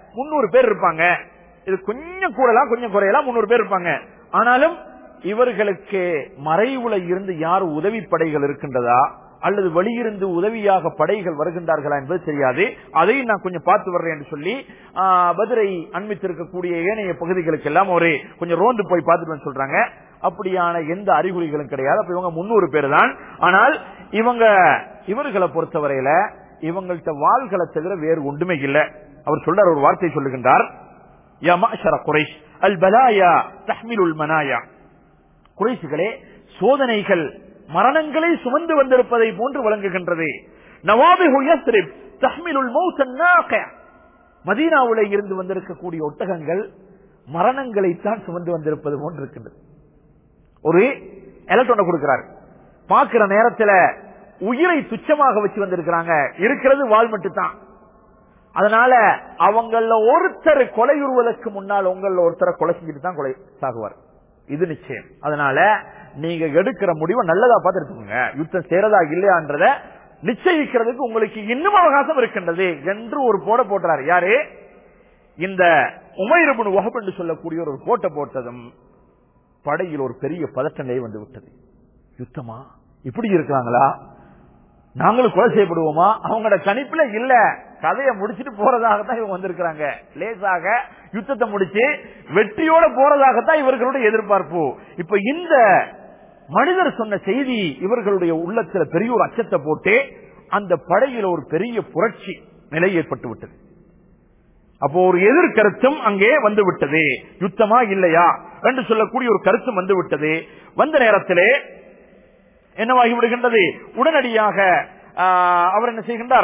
S2: முன்னூறு பேர் இருப்பாங்க இது கொஞ்சம் கூடலாம் கொஞ்சம் குறையலாம் முன்னூறு பேர் இருப்பாங்க ஆனாலும் இவர்களுக்கு மறைவுல இருந்து யார் உதவி படைகள் இருக்கின்றதா அல்லது வெளியிருந்து உதவியாக படைகள் வருகின்றார்களா என்பது தெரியாது அதையும் நான் கொஞ்சம் பார்த்து வர்றேன் என்று சொல்லி ஆ, பதுரை அண்மித்திருக்கக்கூடிய ஏனைய பகுதிகளுக்கு எல்லாம் ஒரு கொஞ்சம் ரோந்து போய் பார்த்துட்டு வந்து சொல்றாங்க அப்படியான எந்த அறிகுறிகளும் கிடையாது அப்ப இவங்க முன்னூறு பேர் தான் ஆனால் இவங்க இவர்களை பொறுத்தவரையில இவங்கள்ட்ட வாள்களை தவிர வேறு ஒன்றுமே இல்லை அவர் சொல்றார் ஒரு வார்த்தை சொல்லுகின்றார் யா மஅஷர குரைஷ் அல் பலாயா தஹ்மிலுல் மனாயா குறைசுகளே சோதனைகள் மரணங்களை சுமந்து வந்திருப்பதை போன்று விளங்குகின்றது நவாபிஹு யஸ்ரிப் தஹ்மிலுல் மௌத் அந்நாகியா மதீனாவுல இருந்து வந்திருக்கக்கூடிய ஒட்டகங்கள் மரணங்களைத்தான் சுமந்து வந்திருப்பது போன்று இருக்கின்றது ஒரு எலக்ட்ரான கொடுக்கிறார் பார்க்கிற நேரத்துல உயிரை துச்சமாக வச்சு வந்திருக்கிறாங்க இருக்கிறது வால் மட்டும் தான் அதனால அவங்கள ஒருத்தர் கொலையுறுவதற்கு முன்னால் உங்கள ஒருத்தரை கொலை செஞ்சுட்டு தான் கொலை சாகுவார் இது நிச்சயம் அதனால நீங்க எடுக்கிற முடிவை நல்லதா பார்த்து எடுத்துக்கோங்க யுத்தம் சேரதா இல்லையான்றத நிச்சயிக்கிறதுக்கு உங்களுக்கு இன்னும் அவகாசம் இருக்கின்றது என்று ஒரு போட போட்டார் யாரு இந்த உமைரபுன் வகப் என்று சொல்லக்கூடிய ஒரு கோட்டை போட்டதும் படையில் ஒரு பெரிய பதட்ட நிலை வந்து விட்டது யுத்தமா இப்படி இருக்கிறாங்களா நாங்களும் கொலை செய்யப்படுவோமா அவங்களோட கணிப்புல இல்ல கதையை முடிச்சிட்டு போறதாகத்தான் இவங்க வந்திருக்கிறாங்க லேசாக யுத்தத்தை முடிச்சு வெற்றியோட போறதாகத்தான் இவர்களுடைய எதிர்பார்ப்பு இப்ப இந்த மனிதர் சொன்ன செய்தி இவர்களுடைய உள்ளத்துல பெரிய ஒரு அச்சத்தை போட்டு அந்த படையில ஒரு பெரிய புரட்சி நிலை ஏற்பட்டு விட்டது அப்போ ஒரு எதிர் கருத்தும் அங்கே வந்து விட்டது யுத்தமா இல்லையா என்று சொல்லக்கூடிய ஒரு கருத்தும் வந்து விட்டது வந்த நேரத்திலே என்னவாகி விடுகின்றது உடனடியாக ஆ, அவர் என்ன செய்கின்றார்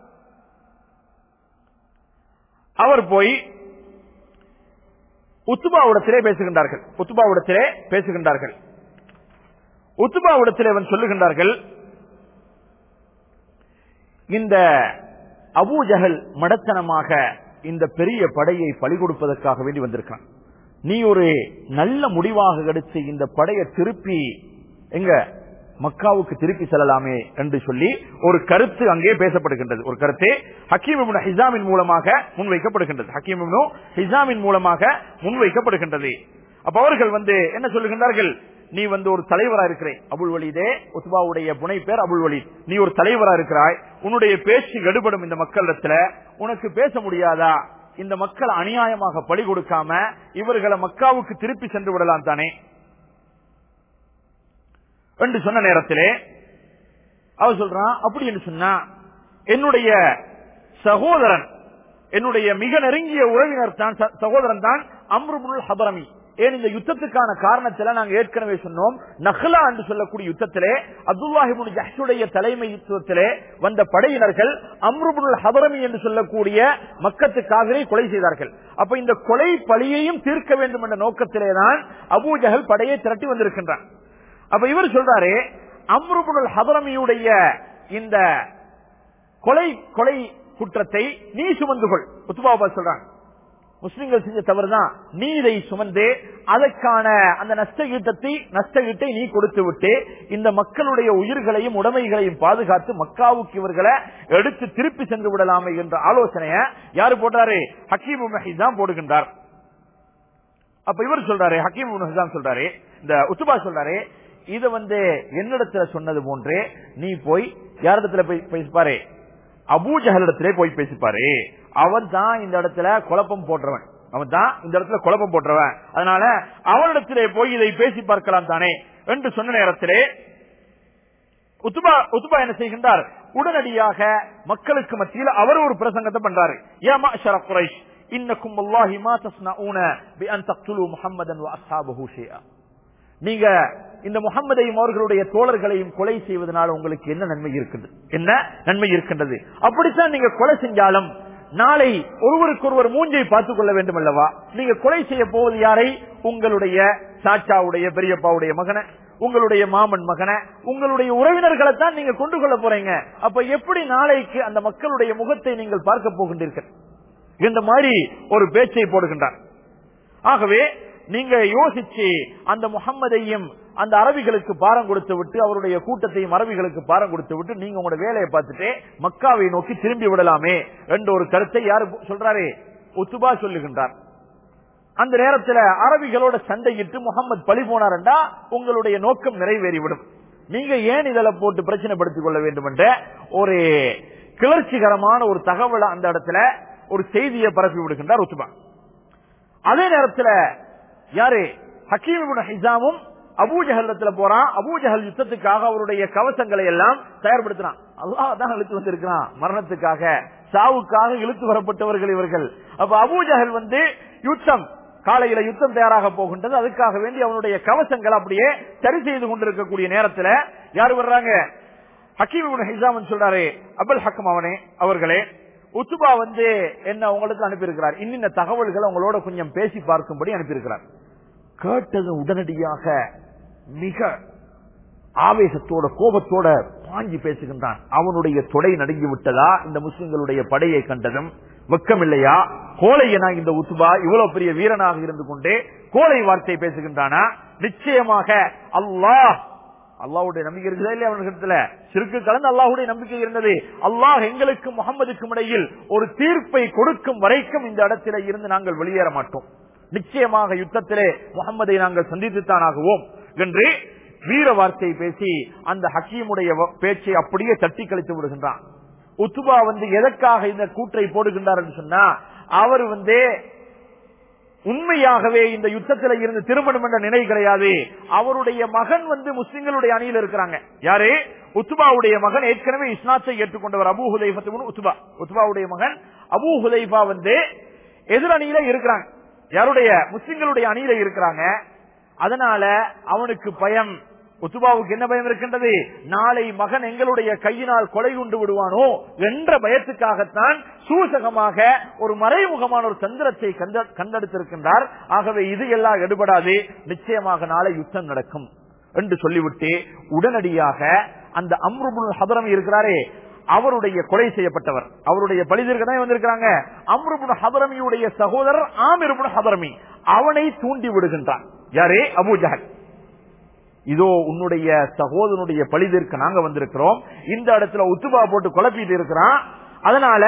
S2: அவர் போய் உத்துபாவிடத்திலே பேசுகின்றார்கள் உத்துபாவிடத்திலே பேசுகின்றார்கள் உத்துபாவிடத்திலே அவன் சொல்லுகின்றார்கள் இந்த அபூஜகல் மடத்தனமாக இந்த பெரிய படையை பழி கொடுப்பதற்காக வேண்டி வந்திருக்கான் நீ ஒரு நல்ல முடிவாக எடுத்து இந்த படையை திருப்பி எங்க மக்காவுக்கு திருப்பி செல்லலாமே என்று சொல்லி ஒரு கருத்து அங்கே பேசப்படுகின்றது ஒரு கருத்து ஹக்கீம் இப்னு ஹிசாமின் மூலமாக முன்வைக்கப்படுகின்றது ஹக்கீம் இப்னு ஹிசாமின் மூலமாக முன்வைக்கப்படுகின்றது அப்ப அவர்கள் வந்து என்ன சொல்லுகின்றார்கள் நீ வந்து ஒரு தலைவரா இருக்கிறாய் அபுல் வலிதே உத்பாவுடைய புனை பேர் அபுல் வலீத் நீ ஒரு தலைவரா இருக்கிறாய் உன்னுடைய பேச்சு எடுபடும் இந்த மக்களிடத்துல உனக்கு பேச முடியாதா இந்த மக்கள் அநியாயமாக பழி கொடுக்காம இவர்களை மக்காவுக்கு திருப்பி சென்று விடலாம் தானே என்று சொன்ன நேரத்திலே அவர் சொல்றான் அப்படி என்று சொன்னா என்னுடைய சகோதரன் என்னுடைய மிக நெருங்கிய உறவினர் தான் ச- சகோதரன் தான் அம்ருபுல் ஹபரமி ஏன் இந்த யுத்தத்துக்கான காரணத்துல நாங்க ஏற்கனவே சொன்னோம் நஹ்லா என்று சொல்லக்கூடிய யுத்தத்திலே அப்துல்லாஹிபுன் ஜஹ்ஷுடைய தலைமைத்துவத்திலே வந்த படையினர்கள் அம்ருபுல் ஹபரமி என்று சொல்லக்கூடிய மக்கத்து காவிரை கொலை செய்தார்கள் அப்ப இந்த கொலை பழியையும் தீர்க்க வேண்டும் என்ற நோக்கத்திலே தான் அபூ ஜஹல் படையை திரட்டி வந்திருக்கின்றான் அப்ப இவர் சொல்றாரு அம்ருபுல் ஹபரமியுடைய இந்த கொலை கொலை குற்றத்தை நீ சுமந்து கொள் உத்துபாபா சொல்றாங்க முஸ்லிம்கள் செஞ்ச தவறுதான் நீ இதை சுமந்து அதற்கான அந்த நஷ்ட ஈட்டத்தை நஷ்ட ஈட்டை நீ கொடுத்து விட்டு இந்த மக்களுடைய உயிர்களையும் உடைமைகளையும் பாதுகாத்து மக்காவுக்கு இவர்களை எடுத்து திருப்பி சென்று விடலாமே என்ற ஆலோசனைய யாரு போட்டாரு ஹக்கீம் தான் போடுகின்றார் அப்ப இவர் சொல்றாரு ஹக்கீம் இப்னு ஹிசாம் சொல்றாரு இந்த உத்துபா சொல்றாரு இத வந்து என்னிடத்துல சொன்னது போன்றே நீ போய் யாரிடத்துல போய் பேசிப்பாரு அபூஜஹலிடத்திலே போய் பேசிப்பாரு அவன் தான் இந்த இடத்துல குழப்பம் போடுறவன் அவன் தான் இந்த இடத்துல குழப்பம் போடுறவன் அதனால அவனிடத்திலே போய் இதை பேசி பார்க்கலாம் தானே என்று சொன்ன நேரத்திலே உத்துபா உத்துபா என்ன செய்கின்றார் உடனடியாக மக்களுக்கு மத்தியில் அவர் ஒரு பிரசங்கத்தை பண்றாரு ஏமா ஷரப் குரைஷ் இன்னக்கும் வல்லாஹி மா தஸ்னஊன பி அன் தக்துலு முஹம்மதன் வ அஸ்ஹாபஹு ஷைஆ நீங்க இந்த முகம்மதையும் அவர்களுடைய தோழர்களையும் கொலை செய்வதனால உங்களுக்கு என்ன நன்மை இருக்குது என்ன நன்மை இருக்கின்றது அப்படித்தான் நீங்க கொலை செஞ்சாலும் நாளை ஒருவருக்கொருவர் மூஞ்சை பார்த்துக் கொள்ள வேண்டும் அல்லவா நீங்க கொலை செய்ய போவது யாரை உங்களுடைய சாச்சாவுடைய பெரியப்பாவுடைய மகனை உங்களுடைய மாமன் மகனை உங்களுடைய உறவினர்களை தான் நீங்க கொண்டு கொள்ள போறீங்க அப்ப எப்படி நாளைக்கு அந்த மக்களுடைய முகத்தை நீங்கள் பார்க்க போகின்றீர்கள் இந்த மாதிரி ஒரு பேச்சை போடுகின்றார் ஆகவே நீங்க யோசிச்சு அந்த முகம்மதையும் அந்த அரபிகளுக்கு பாரம் கொடுத்து விட்டு அவருடைய கூட்டத்தையும் அரபிகளுக்கு பாரம் கொடுத்து விட்டு நீங்க உங்களோட வேலையை பார்த்துட்டு மக்காவை நோக்கி திரும்பி விடலாமே என்ற ஒரு கருத்தை யாரு சொல்றாரு உத்துபா சொல்லுகின்றார் அந்த நேரத்தில் அரபிகளோட சண்டையிட்டு முகமது பழி போனார்டா உங்களுடைய நோக்கம் நிறைவேறிவிடும் நீங்க ஏன் இதில் போட்டு பிரச்சனைப்படுத்திக் கொள்ள வேண்டும் என்ற ஒரு கிளர்ச்சிகரமான ஒரு தகவலை அந்த இடத்துல ஒரு செய்தியை பரப்பி விடுகின்றார் உத்துபா அதே நேரத்தில் யாரு ஹக்கீம் ஹிசாமும் அபூஜஹல்லத்துல போறான் அபூஜஹல் யுத்தத்துக்காக அவருடைய கவசங்களை எல்லாம் தயார்படுத்தினான் அல்லாஹ் தான் இழுத்து வந்திருக்கிறான் மரணத்துக்காக சாவுக்காக இழுத்து வரப்பட்டவர்கள் இவர்கள் அப்ப அபூஜஹல் வந்து யுத்தம் காலையில யுத்தம் தயாராக போகின்றது அதுக்காக வேண்டி அவனுடைய கவசங்கள் அப்படியே சரி செய்து கொண்டிருக்கக்கூடிய நேரத்தில் யாரு வர்றாங்க ஹக்கீம் ஹிசாமன் சொல்றாரு அபுல் ஹக்கம் அவனே அவர்களே உத்துபா வந்து என்ன உங்களுக்கு அனுப்பியிருக்கிறார் இன்னின்ன தகவல்களை உங்களோட கொஞ்சம் பேசி பார்க்கும்படி அனுப்பியிருக்கிறார் கேட்டது உடனடியாக மிக ஆவேசத்தோட கோபத்தோட பாஞ்சி பேசுகின்றான் அவனுடைய தொடை நடுங்கி விட்டதா இந்த முஸ்லிம்களுடைய படையை கண்டதும் வெக்கம் இல்லையா கோழையனா இந்த உத்துபா இவ்வளவு பெரிய வீரனாக இருந்து கொண்டே கோலை வார்த்தை பேசுகின்றானா நிச்சயமாக அல்லாஹ் அல்லாவுடைய நம்பிக்கை இருக்குதா இல்லையா அவனிடத்துல சிறுக்கு கலந்து அல்லாஹுடைய நம்பிக்கை இருந்தது அல்லாஹ் எங்களுக்கும் முகமதுக்கும் இடையில் ஒரு தீர்ப்பை கொடுக்கும் வரைக்கும் இந்த இடத்தில இருந்து நாங்கள் வெளியேற மாட்டோம் நிச்சயமாக யுத்தத்திலே முகமதை நாங்கள் சந்தித்துத்தான் ஆகுவோம் என்று வீர வார்த்தை பேசி அந்த ஹக்கீமுடைய பேச்சை அப்படியே தட்டி கழித்து விடுகின்றான் உத்துபா வந்து எதற்காக இந்த கூற்றை போடுகின்றார் என்று சொன்னா அவர் வந்து உண்மையாகவே இந்த யுத்தத்தில் இருந்து திருமணம் என்ற நினைவு கிடையாது அவருடைய மகன் வந்து முஸ்லிம்களுடைய அணியில் இருக்கிறாங்க யாரு உத்துபாவுடைய மகன் ஏற்கனவே இஸ்லாத்தை ஏற்றுக்கொண்டவர் அபு ஹுலைஃபத்து உத்துபா உத்துபாவுடைய மகன் அபு ஹுலைஃபா வந்து எதிரணியில இருக்கிறாங்க யாருடைய முஸ்லிம்களுடைய அணியில இருக்கிறாங்க அதனால அவனுக்கு பயம் உத்துபாவுக்கு என்ன பயம் இருக்கின்றது நாளை மகன் எங்களுடைய கையினால் கொலை கொண்டு விடுவானோ என்ற பயத்துக்காகத்தான் சூசகமாக ஒரு மறைமுகமான ஒரு தந்திரத்தை கண்டெடுத்திருக்கின்றார் ஆகவே இது எல்லாம் எடுபடாது நிச்சயமாக நாளை யுத்தம் நடக்கும் என்று சொல்லிவிட்டு உடனடியாக அந்த அம்ருபுல் ஹதரம் இருக்கிறாரே அவருடைய கொலை செய்யப்பட்டவர் அவருடைய பலிதர்கள் தான் வந்திருக்கிறாங்க அம்ருபுன் ஹபரமியுடைய சகோதரர் ஆமிருபுன் ஹபரமி அவனை தூண்டி விடுகின்றான் யாரே அபூஜஹல் இதோ உன்னுடைய சகோதரனுடைய பழிதிற்கு நாங்க வந்திருக்கிறோம் இந்த இடத்துல உத்துபா போட்டு குழப்பிட்டு இருக்கிறான் அதனால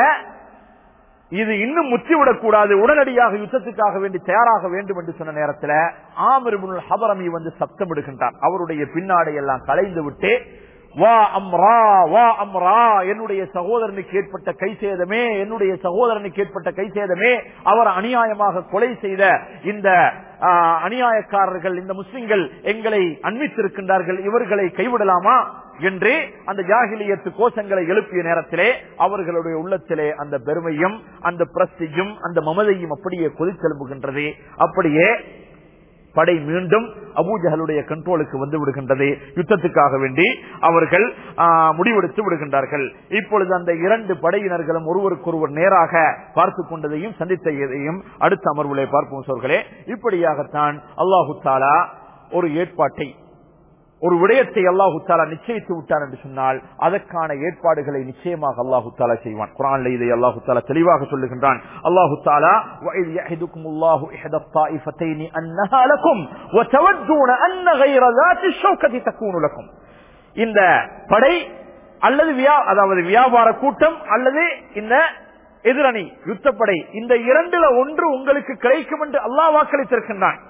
S2: இது இன்னும் முற்றிவிடக் கூடாது உடனடியாக யுத்தத்துக்காக வேண்டி தயாராக வேண்டும் என்று சொன்ன நேரத்தில் ஆமிர்புல் ஹபரமி வந்து சப்தமிடுகின்றார் அவருடைய பின்னாடை எல்லாம் கலைந்து விட்டு வா அம்ரா வா அம்ரா என்னுடைய சகோதரனுக்கு ஏற்பட்ட கை சேதமே என்னுடைய சகோதரனுக்கு ஏற்பட்ட கை சேதமே அவர் அநியாயமாக கொலை செய்த இந்த அநியாயக்காரர்கள் இந்த முஸ்லிம்கள் எங்களை அன்பித்திருக்கின்றார்கள் இவர்களை கைவிடலாமா என்று அந்த ஜாகிலியத்து கோஷங்களை எழுப்பிய நேரத்திலே அவர்களுடைய உள்ளத்திலே அந்த பெருமையும் அந்த பிரஸ்டிஜும் அந்த மமதையும் அப்படியே கொதித்தெழும்புகின்றது அப்படியே படை மீண்டும் அபூஜகளுடைய கண்ட்ரோலுக்கு வந்து விடுகின்றது யுத்தத்துக்காக வேண்டி அவர்கள் முடிவெடுத்து விடுகின்றார்கள் இப்பொழுது அந்த இரண்டு படையினர்களும் ஒருவருக்கொருவர் நேராக பார்த்து கொண்டதையும் சந்தித்ததையும் அடுத்த அமர்வுகளை பார்ப்போம் சோர்களே இப்படியாகத்தான் அல்லாஹு தாலா ஒரு ஏற்பாட்டை ஒரு விடயத்தை அல்லாஹு தாலா நிச்சயித்து விட்டார் என்று சொன்னால் அதற்கான ஏற்பாடுகளை நிச்சயமாக அல்லாஹு தாலா செய்வான் குரான்ல இதை அல்லாஹு தாலா தெளிவாக சொல்லுகின்றான் அல்லாஹு தாலா وَإِذْ يَعِدُكُمُ اللَّهُ إِحْدَى الطَّائِفَتَيْنِ أَنَّهَا لَكُمْ وَتَوَدُّونَ أَنَّ غَيْرَ ذَاتِ الشَّوْكَةِ تَكُونُ لَكُمْ இந்த படை அல்லது அதாவது வியாபார கூட்டம் அல்லது இந்த எதிரணி யுத்தப்படை இந்த இரண்டுல ஒன்று உங்களுக்கு கிடைக்கும் என்று அல்லாஹ் வாக்களித்திருக்கின்றான்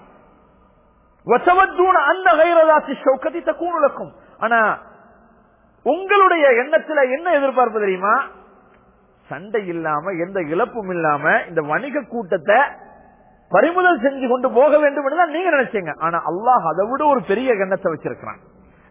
S2: அந்த கைரதாசி சௌக்கத்தை தக்கூணுலக்கும் ஆனா உங்களுடைய எண்ணத்துல என்ன எதிர்பார்ப்பு தெரியுமா சண்டை இல்லாம எந்த இழப்பும் இல்லாம இந்த வணிக கூட்டத்தை பறிமுதல் செஞ்சு கொண்டு போக வேண்டும் என்று நீங்க நினைச்சீங்க ஆனா அல்லாஹ் அதை விட ஒரு பெரிய எண்ணத்தை வச்சிருக்கிறான்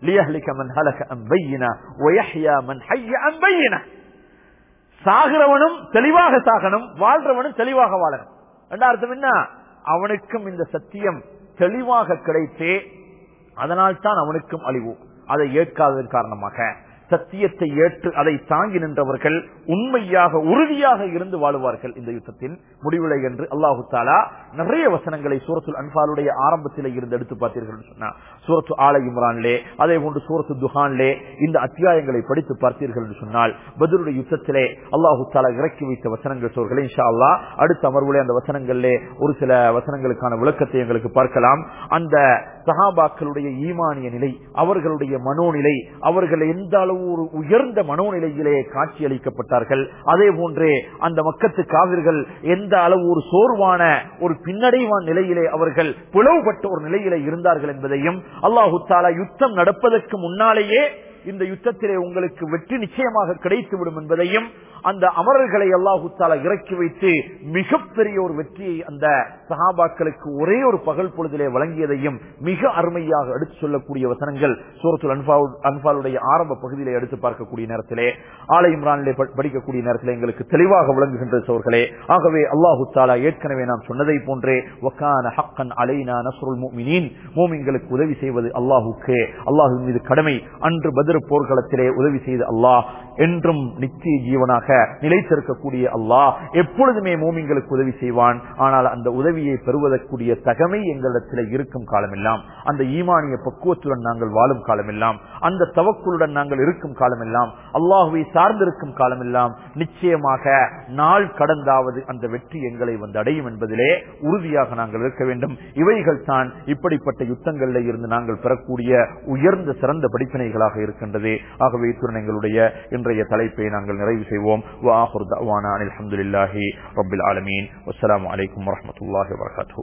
S2: சாகிறவனும் தெளிவாக சாகணும் வாழ்றவனும் தெளிவாக வாழணும் ரெண்டாவது என்ன அவனுக்கும் இந்த சத்தியம் தெளிவாக கிடைத்தே அதனால் தான் அவனுக்கும் அழிவு அதை ஏற்காததன் காரணமாக சத்தியத்தை ஏற்று அதை தாங்கி நின்றவர்கள் உண்மையாக உறுதியாக இருந்து வாழுவார்கள் இந்த யுத்தத்தின் முடிவிலை என்று அல்லாஹு தாலா நிறைய வசனங்களை சூரத்துல் அன்பாலுடைய ஆரம்பத்தில் இருந்து எடுத்து பார்த்தீர்கள் சொன்னா சூரத்து ஆலை இம்ரான்லே அதே போன்று சூரத்து துஹான்லே இந்த அத்தியாயங்களை படித்து பார்த்தீர்கள் என்று சொன்னால் பதிலுடைய யுத்தத்திலே அல்லாஹு தாலா இறக்கி வைத்த வசனங்கள் சோர்களே இன்ஷா அல்லா அடுத்த அமர்வுலே அந்த வசனங்களிலே ஒரு சில வசனங்களுக்கான விளக்கத்தை எங்களுக்கு பார்க்கலாம் அந்த சஹாபாக்களுடைய ஈமானிய நிலை அவர்களுடைய மனோநிலை அவர்கள் எந்த அளவு ஒரு உயர்ந்த மனோநிலையிலே காட்சியளிக்கப்பட்டார்கள் அதே போன்றே அந்த மக்கத்து காவிர்கள் எந்த அளவு ஒரு சோர்வான ஒரு பின்னடைவான நிலையிலே அவர்கள் பிளவுபட்ட ஒரு நிலையிலே இருந்தார்கள் என்பதையும் அல்லாஹு தாலா யுத்தம் நடப்பதற்கு முன்னாலேயே இந்த யுத்தத்திலே உங்களுக்கு வெற்றி நிச்சயமாக கிடைத்துவிடும் என்பதையும் அந்த அமரர்களை அல்லாஹு தாலா இறக்கி வைத்து மிகப்பெரிய ஒரு வெற்றியை அந்த சஹாபாக்களுக்கு ஒரே ஒரு பகல் பொழுதிலே வழங்கியதையும் மிக அருமையாக எடுத்து சொல்லக்கூடிய வசனங்கள் சூரத்துல் அன்பால் அன்பாலுடைய ஆரம்ப பகுதியிலே எடுத்து பார்க்கக்கூடிய நேரத்திலே ஆலை இம்ரானிலே ப- படிக்கக்கூடிய நேரத்திலே எங்களுக்கு தெளிவாக விளங்குகின்ற சோர்களே ஆகவே அல்லாஹு தாலா ஏற்கனவே நாம் சொன்னதை போன்றே வக்கான ஹக்கன் அலைனா நஸ்ருல் முஃமினீன் மூமின்களுக்கு உதவி செய்வது அல்லாஹுக்கே அல்லாஹுவின் மீது கடமை அன்று பதிர் போர்க்களத்திலே உதவி செய்த அல்லாஹ் என்றும் நித்திய ஜீவனாக நிலைத்திருக்கக்கூடிய அல்லாஹ் எப்பொழுதுமே மூமின்களுக்கு உதவி செய்வான் ஆனால் அந்த உதவியை பெறுவதற்குரிய தகமை எங்களிடத்தில் இருக்கும் காலமெல்லாம் அந்த ஈமானிய பக்குவத்துடன் நாங்கள் வாழும் காலமெல்லாம் அந்த தவக்குளுடன் நாங்கள் இருக்கும் காலமெல்லாம் அல்லாஹுவை சார்ந்திருக்கும் காலமெல்லாம் நிச்சயமாக நாள் கடந்தாவது அந்த வெற்றி எங்களை வந்து அடையும் என்பதிலே உறுதியாக நாங்கள் இருக்க வேண்டும் இவைகள் தான் இப்படிப்பட்ட யுத்தங்களில் இருந்து நாங்கள் பெறக்கூடிய உயர்ந்த சிறந்த படிப்பினைகளாக இருக்கின்றது ஆகவே இத்துடன் எங்களுடைய இன்றைய தலைப்பை நாங்கள் நிறைவு செய்வோம் வாஹுர் தவானா அல்ஹம்துலில்லாஹி ரப்பில் ஆலமீன் வஸ்ஸலாமு அலைக்கும் வரஹ்மத்துல்லாஹி வபரகாத்துஹு